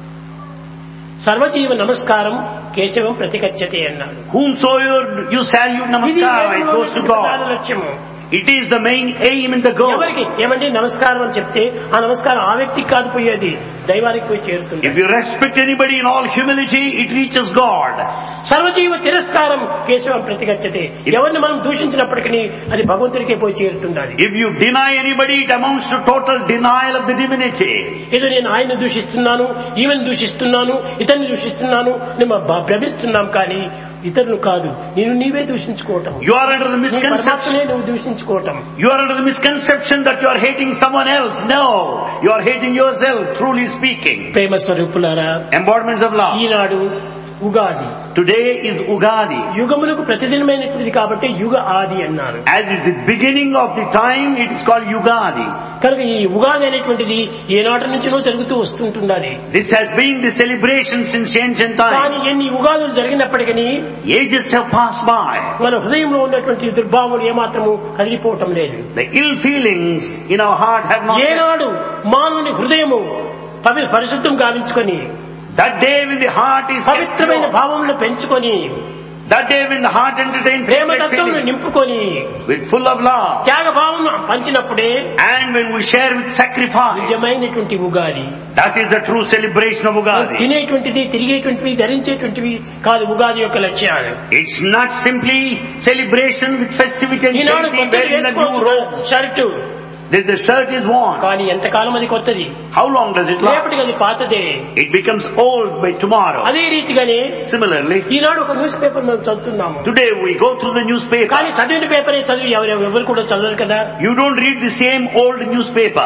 D: సర్వజీవ నమస్కారం కేశవం ప్రతిగచ్చతే అన్నాడు
E: Whomsoever you salute
D: ఇది
E: namaskar, it goes to
D: ప్రధాన
E: God.
D: లక్ష్యము
E: It is the main aim in the goal.
D: ఎవరికి ఏమంటే నమస్కారం అని చెప్తే ఆ నమస్కారం ఆ వ్యక్తికి కాదు పోయేది దైవానికి పోయి చేరుతుంది
E: If you respect anybody in all humility, it reaches God.
D: సర్వజీవ తిరస్కారం కేశవం ప్రతిగచ్చతే ఎవరిని మనం దూషించినప్పటికీ అది భగవంతుడికే పోయి చేరుతుండాలి
E: If you deny anybody, it amounts to total denial of the divinity.
D: ఏదో నేను ఆయన్ని దూషిస్తున్నాను ఈమెను దూషిస్తున్నాను ఇతన్ని దూషిస్తున్నాను మేము భ- భ్రమిస్తున్నాం కానీ ఇతరులు కాదు నేను నీవే దూషించుకోవటం
E: You are under the
D: నీ
E: misconception.
D: పరమాత్మనే నువ్వు దూషించుకోవటం
E: You are under the misconception that you are hating someone else. No, you are hating yourself, truly speaking.
D: ప్రేమ స్వరూపులారా
E: Embodiments of love.
D: Eenadu Ugadi
E: Today is Ugadi.
D: యుగములకు ప్రతిదినమైనటువంటిది కాబట్టి యుగ ఆది అన్నారు
E: As it's the beginning of the time, it is called Ugadi.
D: కనుక ఈ ఉగాది అనేటువంటిది ఏనాటి నుంచినో జరుగుతూ వస్తుంటున్నది
E: This has been the celebration since ancient
D: కానీ
E: times.
D: ఎన్ని ఉగాదులు జరిగినప్పటికీ
E: Ages have passed by.
D: మన హృదయంలో ఉన్నటువంటి దుర్భావములు ఏమాత్రము కదిలిపోవటం లేదు
E: The ill feelings in our heart have not.
D: ఏనాడు మానవుని హృదయము పవి పరిశుద్ధం గావించుకొని
E: That day when the heart is kept
D: పవిత్రమైన
E: pure,
D: భావములను పెంచుకొని
E: that day when the heart entertains
D: Prema
E: sacred
D: తత్వమును
E: feelings
D: నింపుకొని
E: with full of love,
D: త్యాగ భావమును పంచినప్పుడే
E: and when we share with sacrifice,
D: నిజమైనటువంటి Ugadi
E: that is the true celebration of Ugadi.
D: తినేటువంటిది తిరిగేటువంటివి ధరించేటువంటివి కాదు ఉగాది యొక్క లక్ష్యాలు
E: It's not simply celebration with festivity and
D: ఈనాడు
E: dainty
D: కొత్తది
E: wearing the new
D: వేసుకోవచ్చు
E: robe.
D: Shirt
E: That the shirt is worn.
D: కానీ ఎంతకాలం అది కొత్తది
E: How long does it last?
D: రేపటికి అది పాతదే
E: It becomes old by tomorrow.
D: అదే రీతిగానే
E: Similarly,
D: ఈనాడు ఒక న్యూస్ పేపర్ మనం చదువుతున్నాము
E: today we go through the newspaper.
D: కానీ చదివిన పేపరే చదివి ఎవరు ఎవరు కూడా చదవరు కదా
E: You don't read the same old newspaper.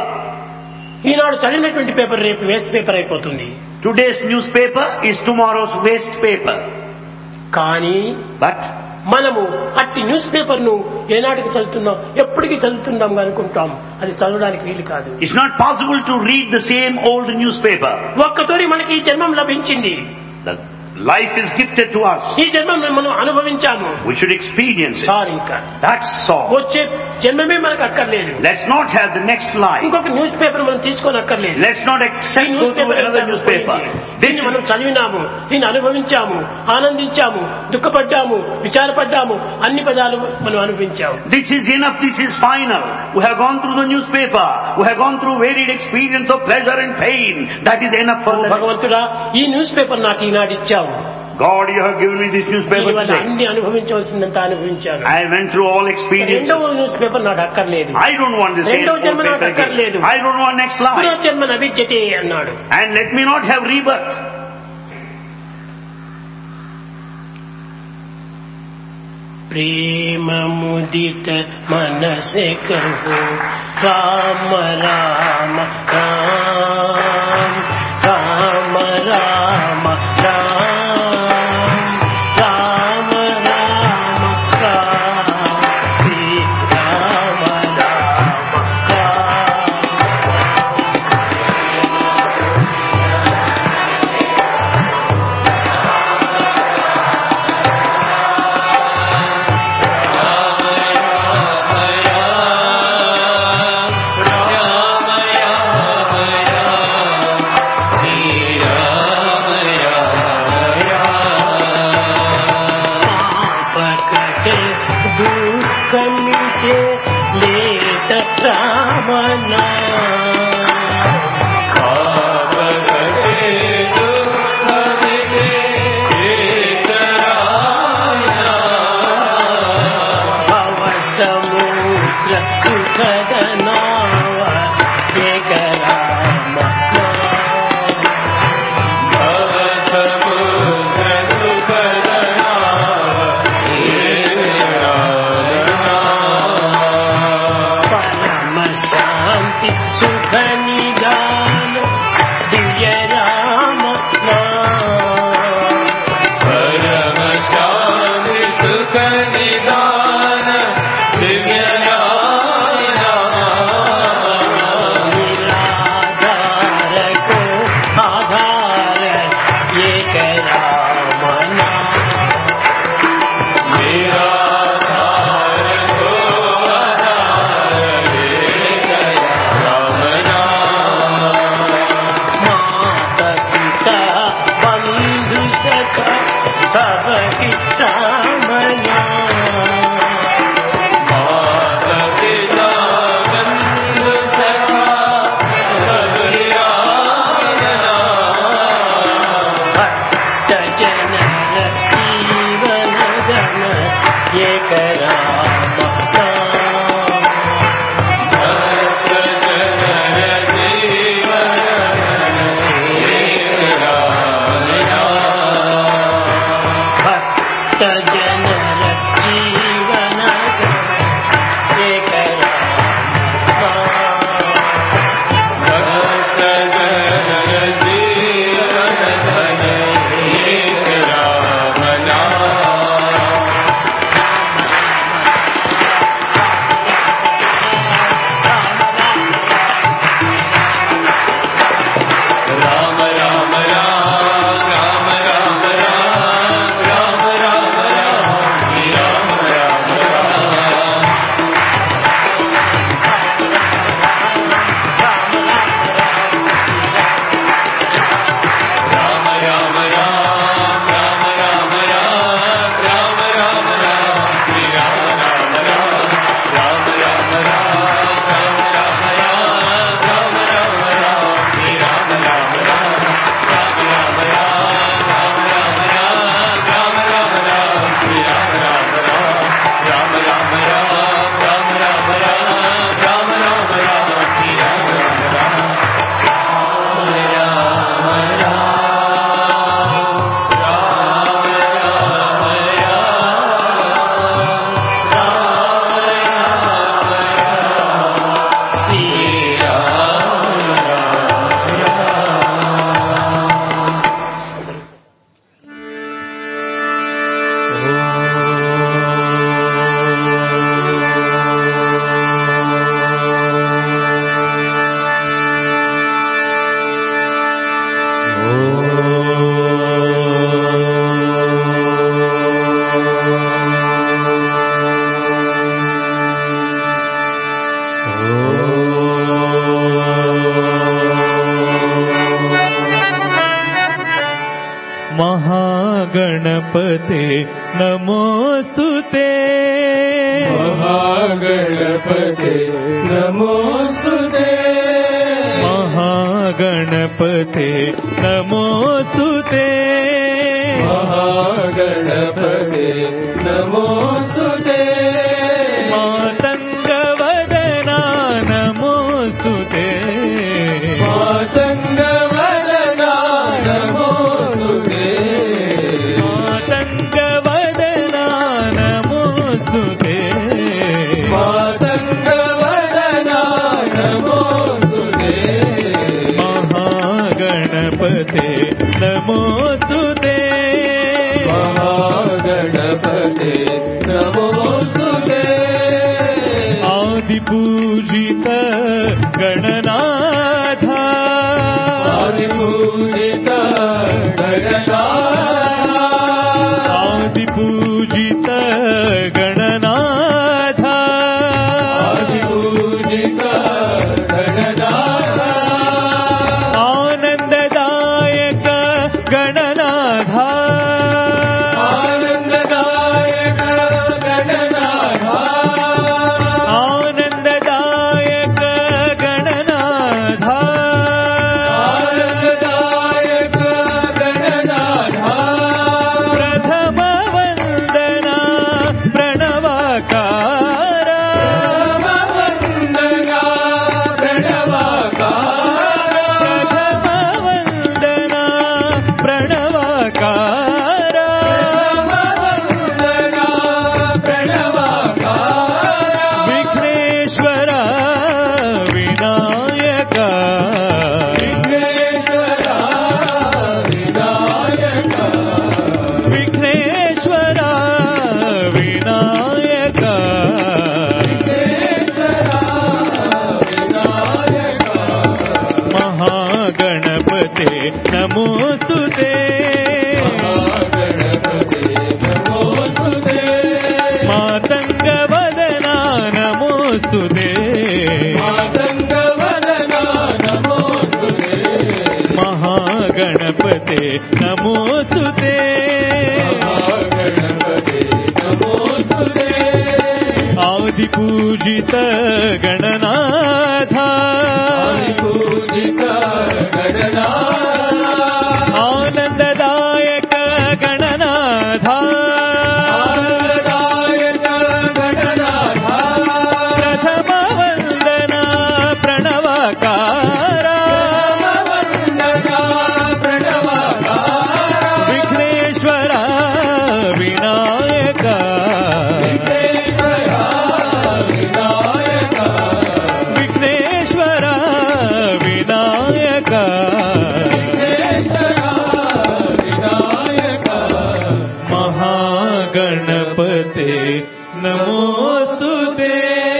D: ఈనాడు చదివినటువంటి పేపర్ రేపు వేస్ట్ పేపర్ అయిపోతుంది
E: Today's newspaper is tomorrow's waste paper.
D: కానీ
E: But
D: మనము అట్టి న్యూస్ పేపర్ ను ఏనాటికి చదువుతున్నాం ఎప్పటికి చదువుతున్నాం అనుకుంటాం అది చదవడానికి వీలు కాదు
E: it's not possible to read the same old newspaper.
D: ఒక్కతోరి మనకి ఈ జన్మం లభించింది
E: The life is gifted to us.
D: ఈ జన్మం మనం అనుభవించాము
E: We should experience it.
D: Sir ఇంకా
E: That's all.
D: వచ్చే జన్మమే మనకు అక్కర్లేదు
E: Let's not have the next life.
D: ఇంకొక న్యూస్ పేపర్ మనం తీసుకొని అక్కర్లేదు
E: Let's not
D: ఈ
E: accept
D: news
E: go to
D: paper
E: another
D: ఎంత
E: newspaper.
D: పోయింది.
E: This
D: దీన్ని మనం చదివినాము దీన్ని అనుభవించాము ఆనందించాము దుఃఖపడ్డాము విచారపడ్డాము అన్ని పదాలు మనం అనుభవించాము
E: This is enough, this is final. We have gone through the newspaper. We have gone through varied experience of pleasure and pain. That is enough for the
D: భగవంతుడా ఈ న్యూస్ పేపర్ నాకు ఈనాడు ఇచ్చావు
E: God, you have given me this newspaper
D: దీనివల్ల
E: today.
D: అన్ని అనుభవించవలసిందంతా అనుభవించాను
E: I went through all experiences.
D: రెండవ news paper నాకు అక్కర్లేదు
E: I don't want the same
D: రెండవ
E: old
D: జన్మ నాకు
E: paper
D: అక్కర్లేదు
E: again. I don't want next
D: పునః
E: life.
D: జన్మ నవిద్యతే అన్నాడు
E: And let me not have rebirth.
D: प्रेम मुदित मन से कहो राम राम राम राम राम राम राम राम राम श्री राम राम राम పకటే దుఃఖ మిటే లేత రామనా భవ సముద్ర సుఖద నావ ఏక రామ నామ. జానకి శ్యామలా భక్త జన జీవన జన ఏక రామ భక్త జన జీవన జన ఏక రామ
F: महागणपते नमोऽस्तु ते
G: महागणपते नमोऽस्तु ते
F: महागणपते नमोऽस्तु ते
G: महागणपते नमोऽस्तु ते
F: मातङ्गवदना नमोऽस्तु ते
G: मातङ्गवदना नमोऽस्तु ते
F: मातङ्गवदना नमोऽस्तु ते
G: मातङ्गवदना नमोऽस्तु ते
F: महागणपते नमोऽस्तु ते
G: महागणपते
F: पूजित गणनाथा
G: पूजित गणनाथा
F: आनन्ददायक गणनाथा
G: आनन्ददायक गणनाथा
F: प्रथम वन्दना प्रणवकारा
G: वन्दना प्रणवकारा
F: विघ्नेश्वर विनायक
G: विघ्नेश्वरा विनायका
F: विघ्नेश्वर विनायक
G: विघ्नेश्वरा विनायका
F: महागणपते नमोऽस्तु ते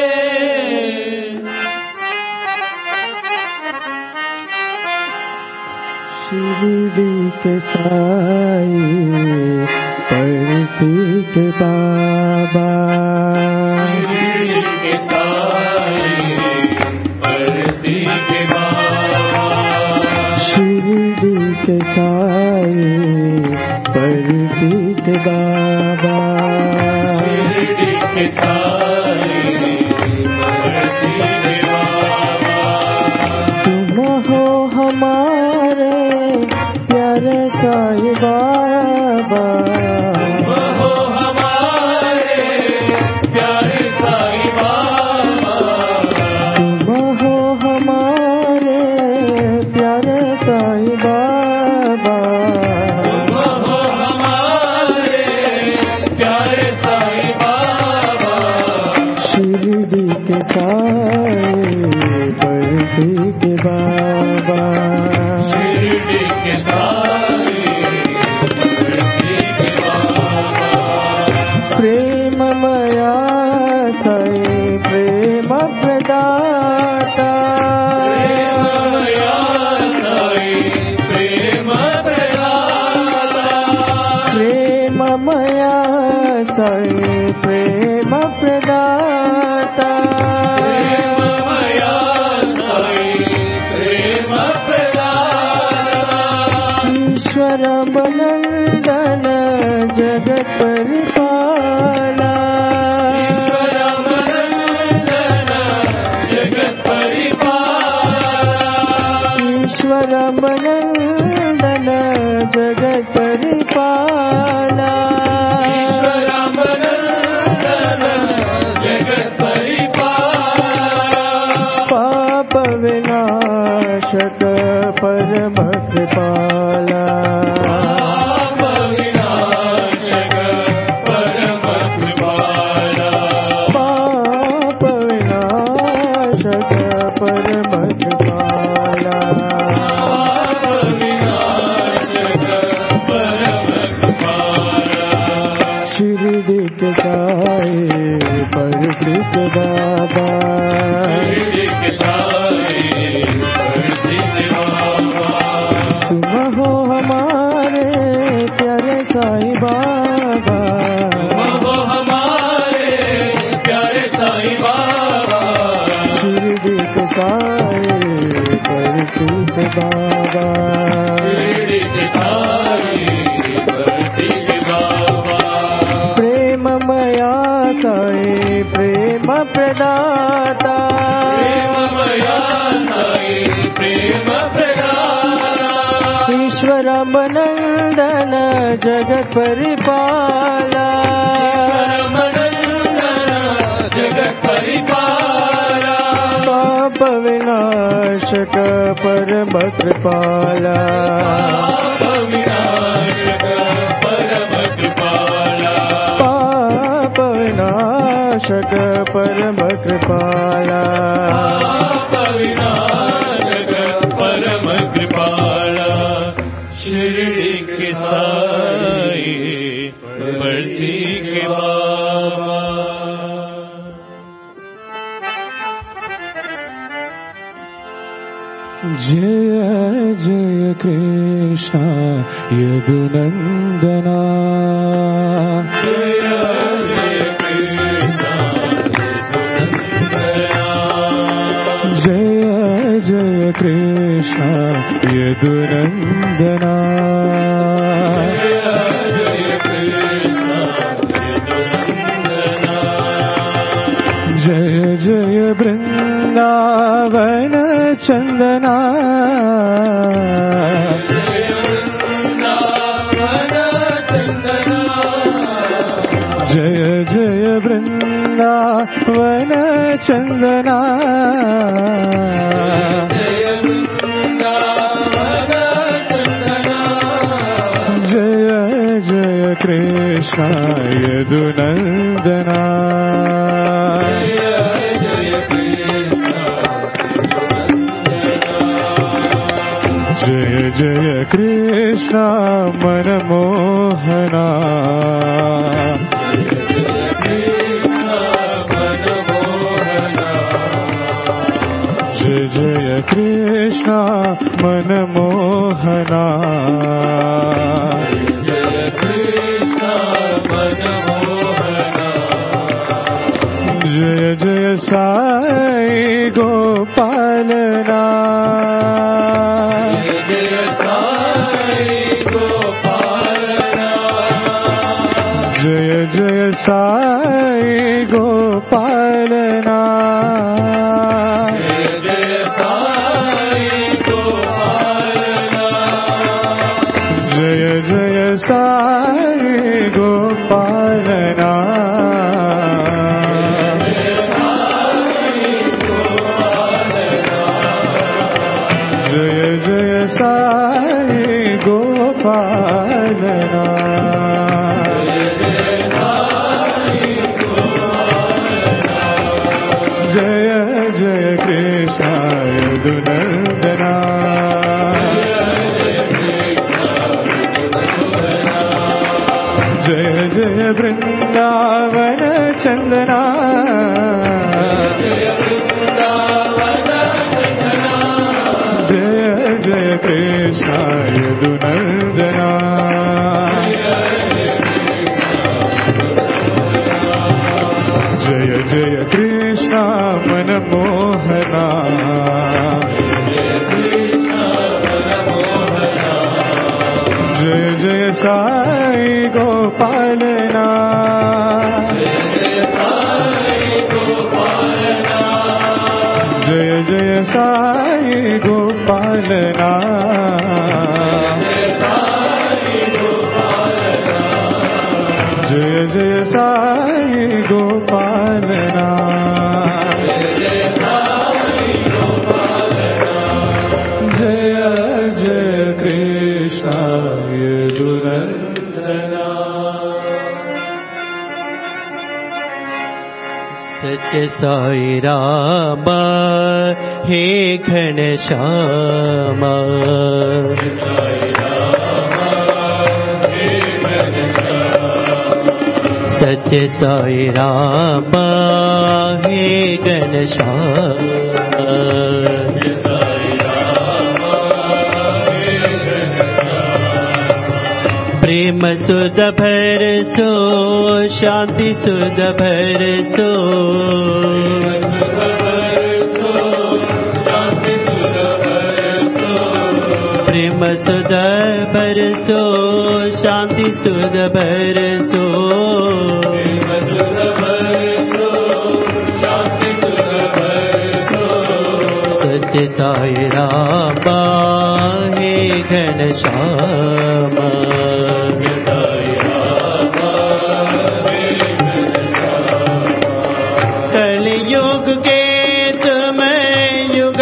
H: शिरडी के साई पड़ती के बाबा
F: शिरडी के साई परती के बाबा
H: शिरडी के साई पड़ती के बाबा
F: शिरडी के साई परती के बाबा
H: तुम हो हमारे प्यारे साई बाबा
F: हो हमारे प्यारे साई बाबा
H: तुम हो हमारे प्यारे साई बाबा
F: हो हमारे प्यारे साई बाबा
H: शिरडी के साई बढ़ती के बाबा
F: शिरडी के साई परती के बाबा
H: प्रेममया साई प्रेम प्रदाता प्रेममया साई प्रेम प्रदाता ईश्वर बनन्दन जगत् परिपाला ईश्वर बनन्दन जगत् परिपाला पाप विनाशक परम कृपाला पाप विनाशक परम कृपाला शिरडी के साए पर कृत बाबा तुम हो हमारे प्यारे साई बाबा शिरडी के साए पर कृत बाबा प्रेममया साई प्रेम प्रदाता ईश्वर बनन्दन जगत् परिपाला पाप विनाशक परम कृपाला पाप विनाशक परम कृपाला
F: परम कृपाला शिरडी के साई बढ़ती के बाबा
H: जय जय कृष्ण यदुनन्दना जय जय कृष्ण यदुनन्दना जय బృందావన చందనా జయ జయ బృందావన చందనా జయ జయ కృష్ణ యదునందనా జయ జయ కృష్ణ మనమోహనా జయ జయ కృష్ణ మనమోహనా జయ జయ సాయి గోపాలనా జయ జయ సాయి గోపాలనా జయ జయ సాయి గోపాలనా జయ జయ సాయి గోపాలనా జయ జయ కృష్ణ యదునందనా జయ జయ బృందావన చందనా జయ జయ కృష్ణ యదునందనా జయ జయ కృష్ణ మనమోహనా జయ జయ సాయి గోపాలనా జయ జయ సాయి గోపాలనా జయ జయ సాయి గోపాలనా జయ జయ కృష్ణ యదునందనా
I: सत्य साई राम हे घन श्याम सत्य साई राम हे घन श्याम प्रेम सुध भर सो शांति सुध भर सो प्रेम सुध भर सो शांति सुध भर सो सत्य साई राम हे घन श्याम कलयुग के तुम युग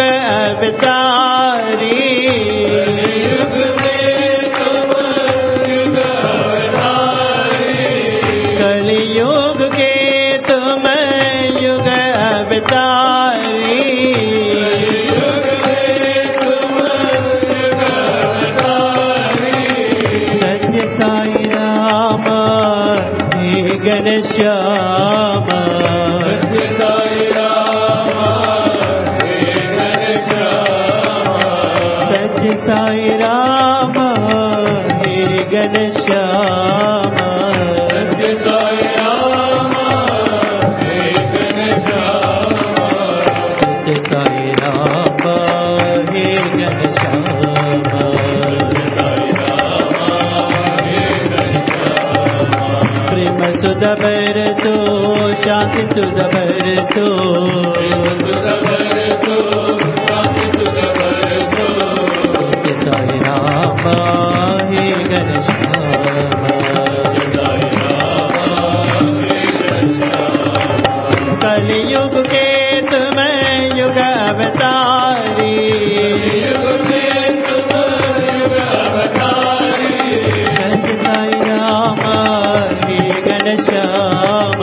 I: अवतारी कलयुग के तुम युग अवतारी सत्य साई राम हे घन श्याम सत्य साई राम हे घन श्याम सत्य साई राम हे घन श्याम प्रेम सुध बरसो शांति सुध बरसो सत्य साई राम हे घनश्याम कलयुग के तुम युग अवतारी सत्य साई राम हे घनश्याम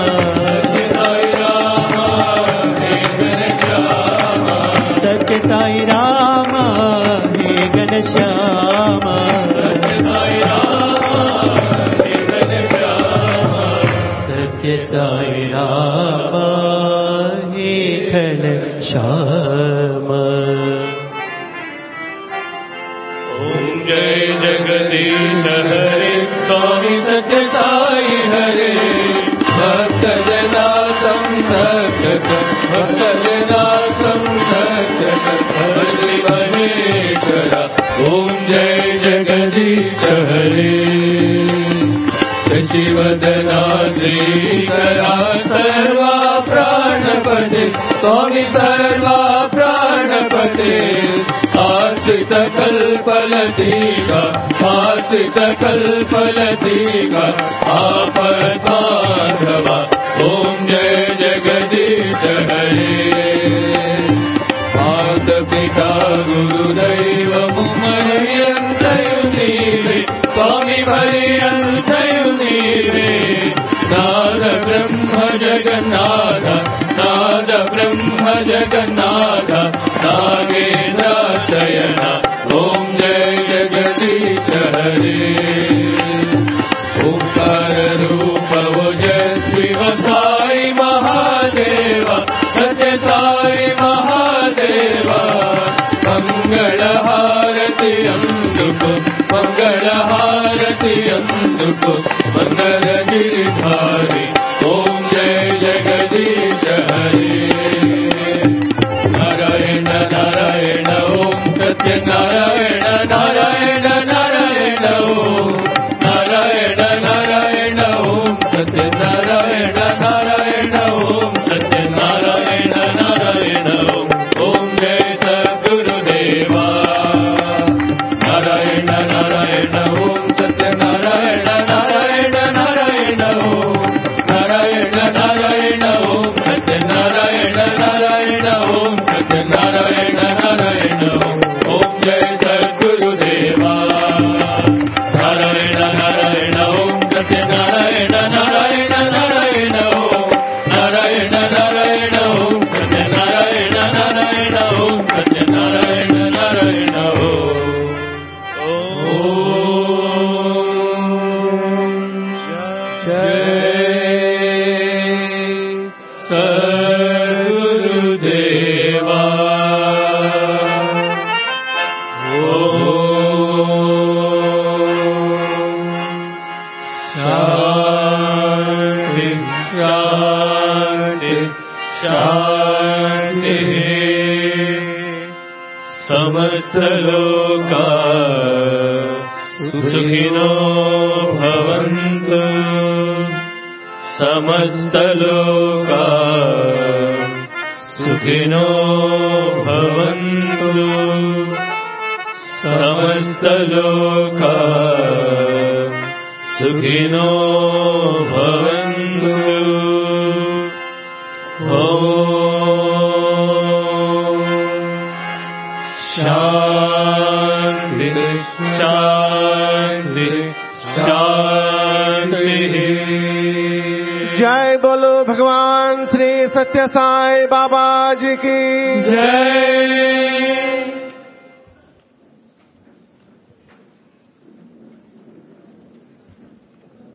I: सत्य साई राम हे घनश्याम सत्य साई राम हे घनश्याम
F: ओम जय जगदीश हरे स्वामी सत्य साई हरे भक्त जना संरक्षक भक्त जना संरक्षक हरि महेश्वरा ओम जय जगदीश हरे शशिवदना श्रीकरा सर्वा प्राणपते स्वामी सर्वा प्राणपते आश्रित कल्पलतीका आश्रित कल्पलतीका आपद्माधवा ॐ जय जगदीश हरे मात पिता गुरुदैव मुमर्यन्तयु नीवे स्वामी पर्यन्तयु नीवे नाद ब्रह्म जगन्नाथ नाद ब्रह्म जगन्नाथ नागेन्द्राशयन ॐ जय जगदीश हरे ओंकार रूप ओजस्वी साई महादेव सत्य साई महादेव मंगल हारति अंदुको मंगल हारति अंदुको मंगल गिरिधारी ओम जय जगदीश हरे नारायण नारायण ओम सत्य नारायण नारायण नारायण ओम नारायण नारायण ओम सत्य नारायण नारायण ओम सत्य नारायण नारायण ओम ओम जय सद्गुरुदेवा नारायण नारायण ओम सत्य नारायण नारायण नारायण ओम नारायण नारायण ओम सत्य नारायण नारायण ओम सत्य नारायण नारायण ओम ओम जय सद्गुरुदेवा नारायण नारायण ओम सत्य नारायण नारायण नारायण ओम नारायण नारायण ओम सत्य नारायण नारायण ओम सत्य नारायण नारायण ओम जय सद्गुरुदेवा शान्ति शान्ति शान्ति समस्तलोका सुखिनो भवन्तु समस्तलोका सुखिनो भवन्तु समस्तलोका सुखिनो भवन्तु ॐ शान्ति शान्ति शान्तिः
J: जय बोलो भगवान श्री सत्य साई बाबा जी की
F: जय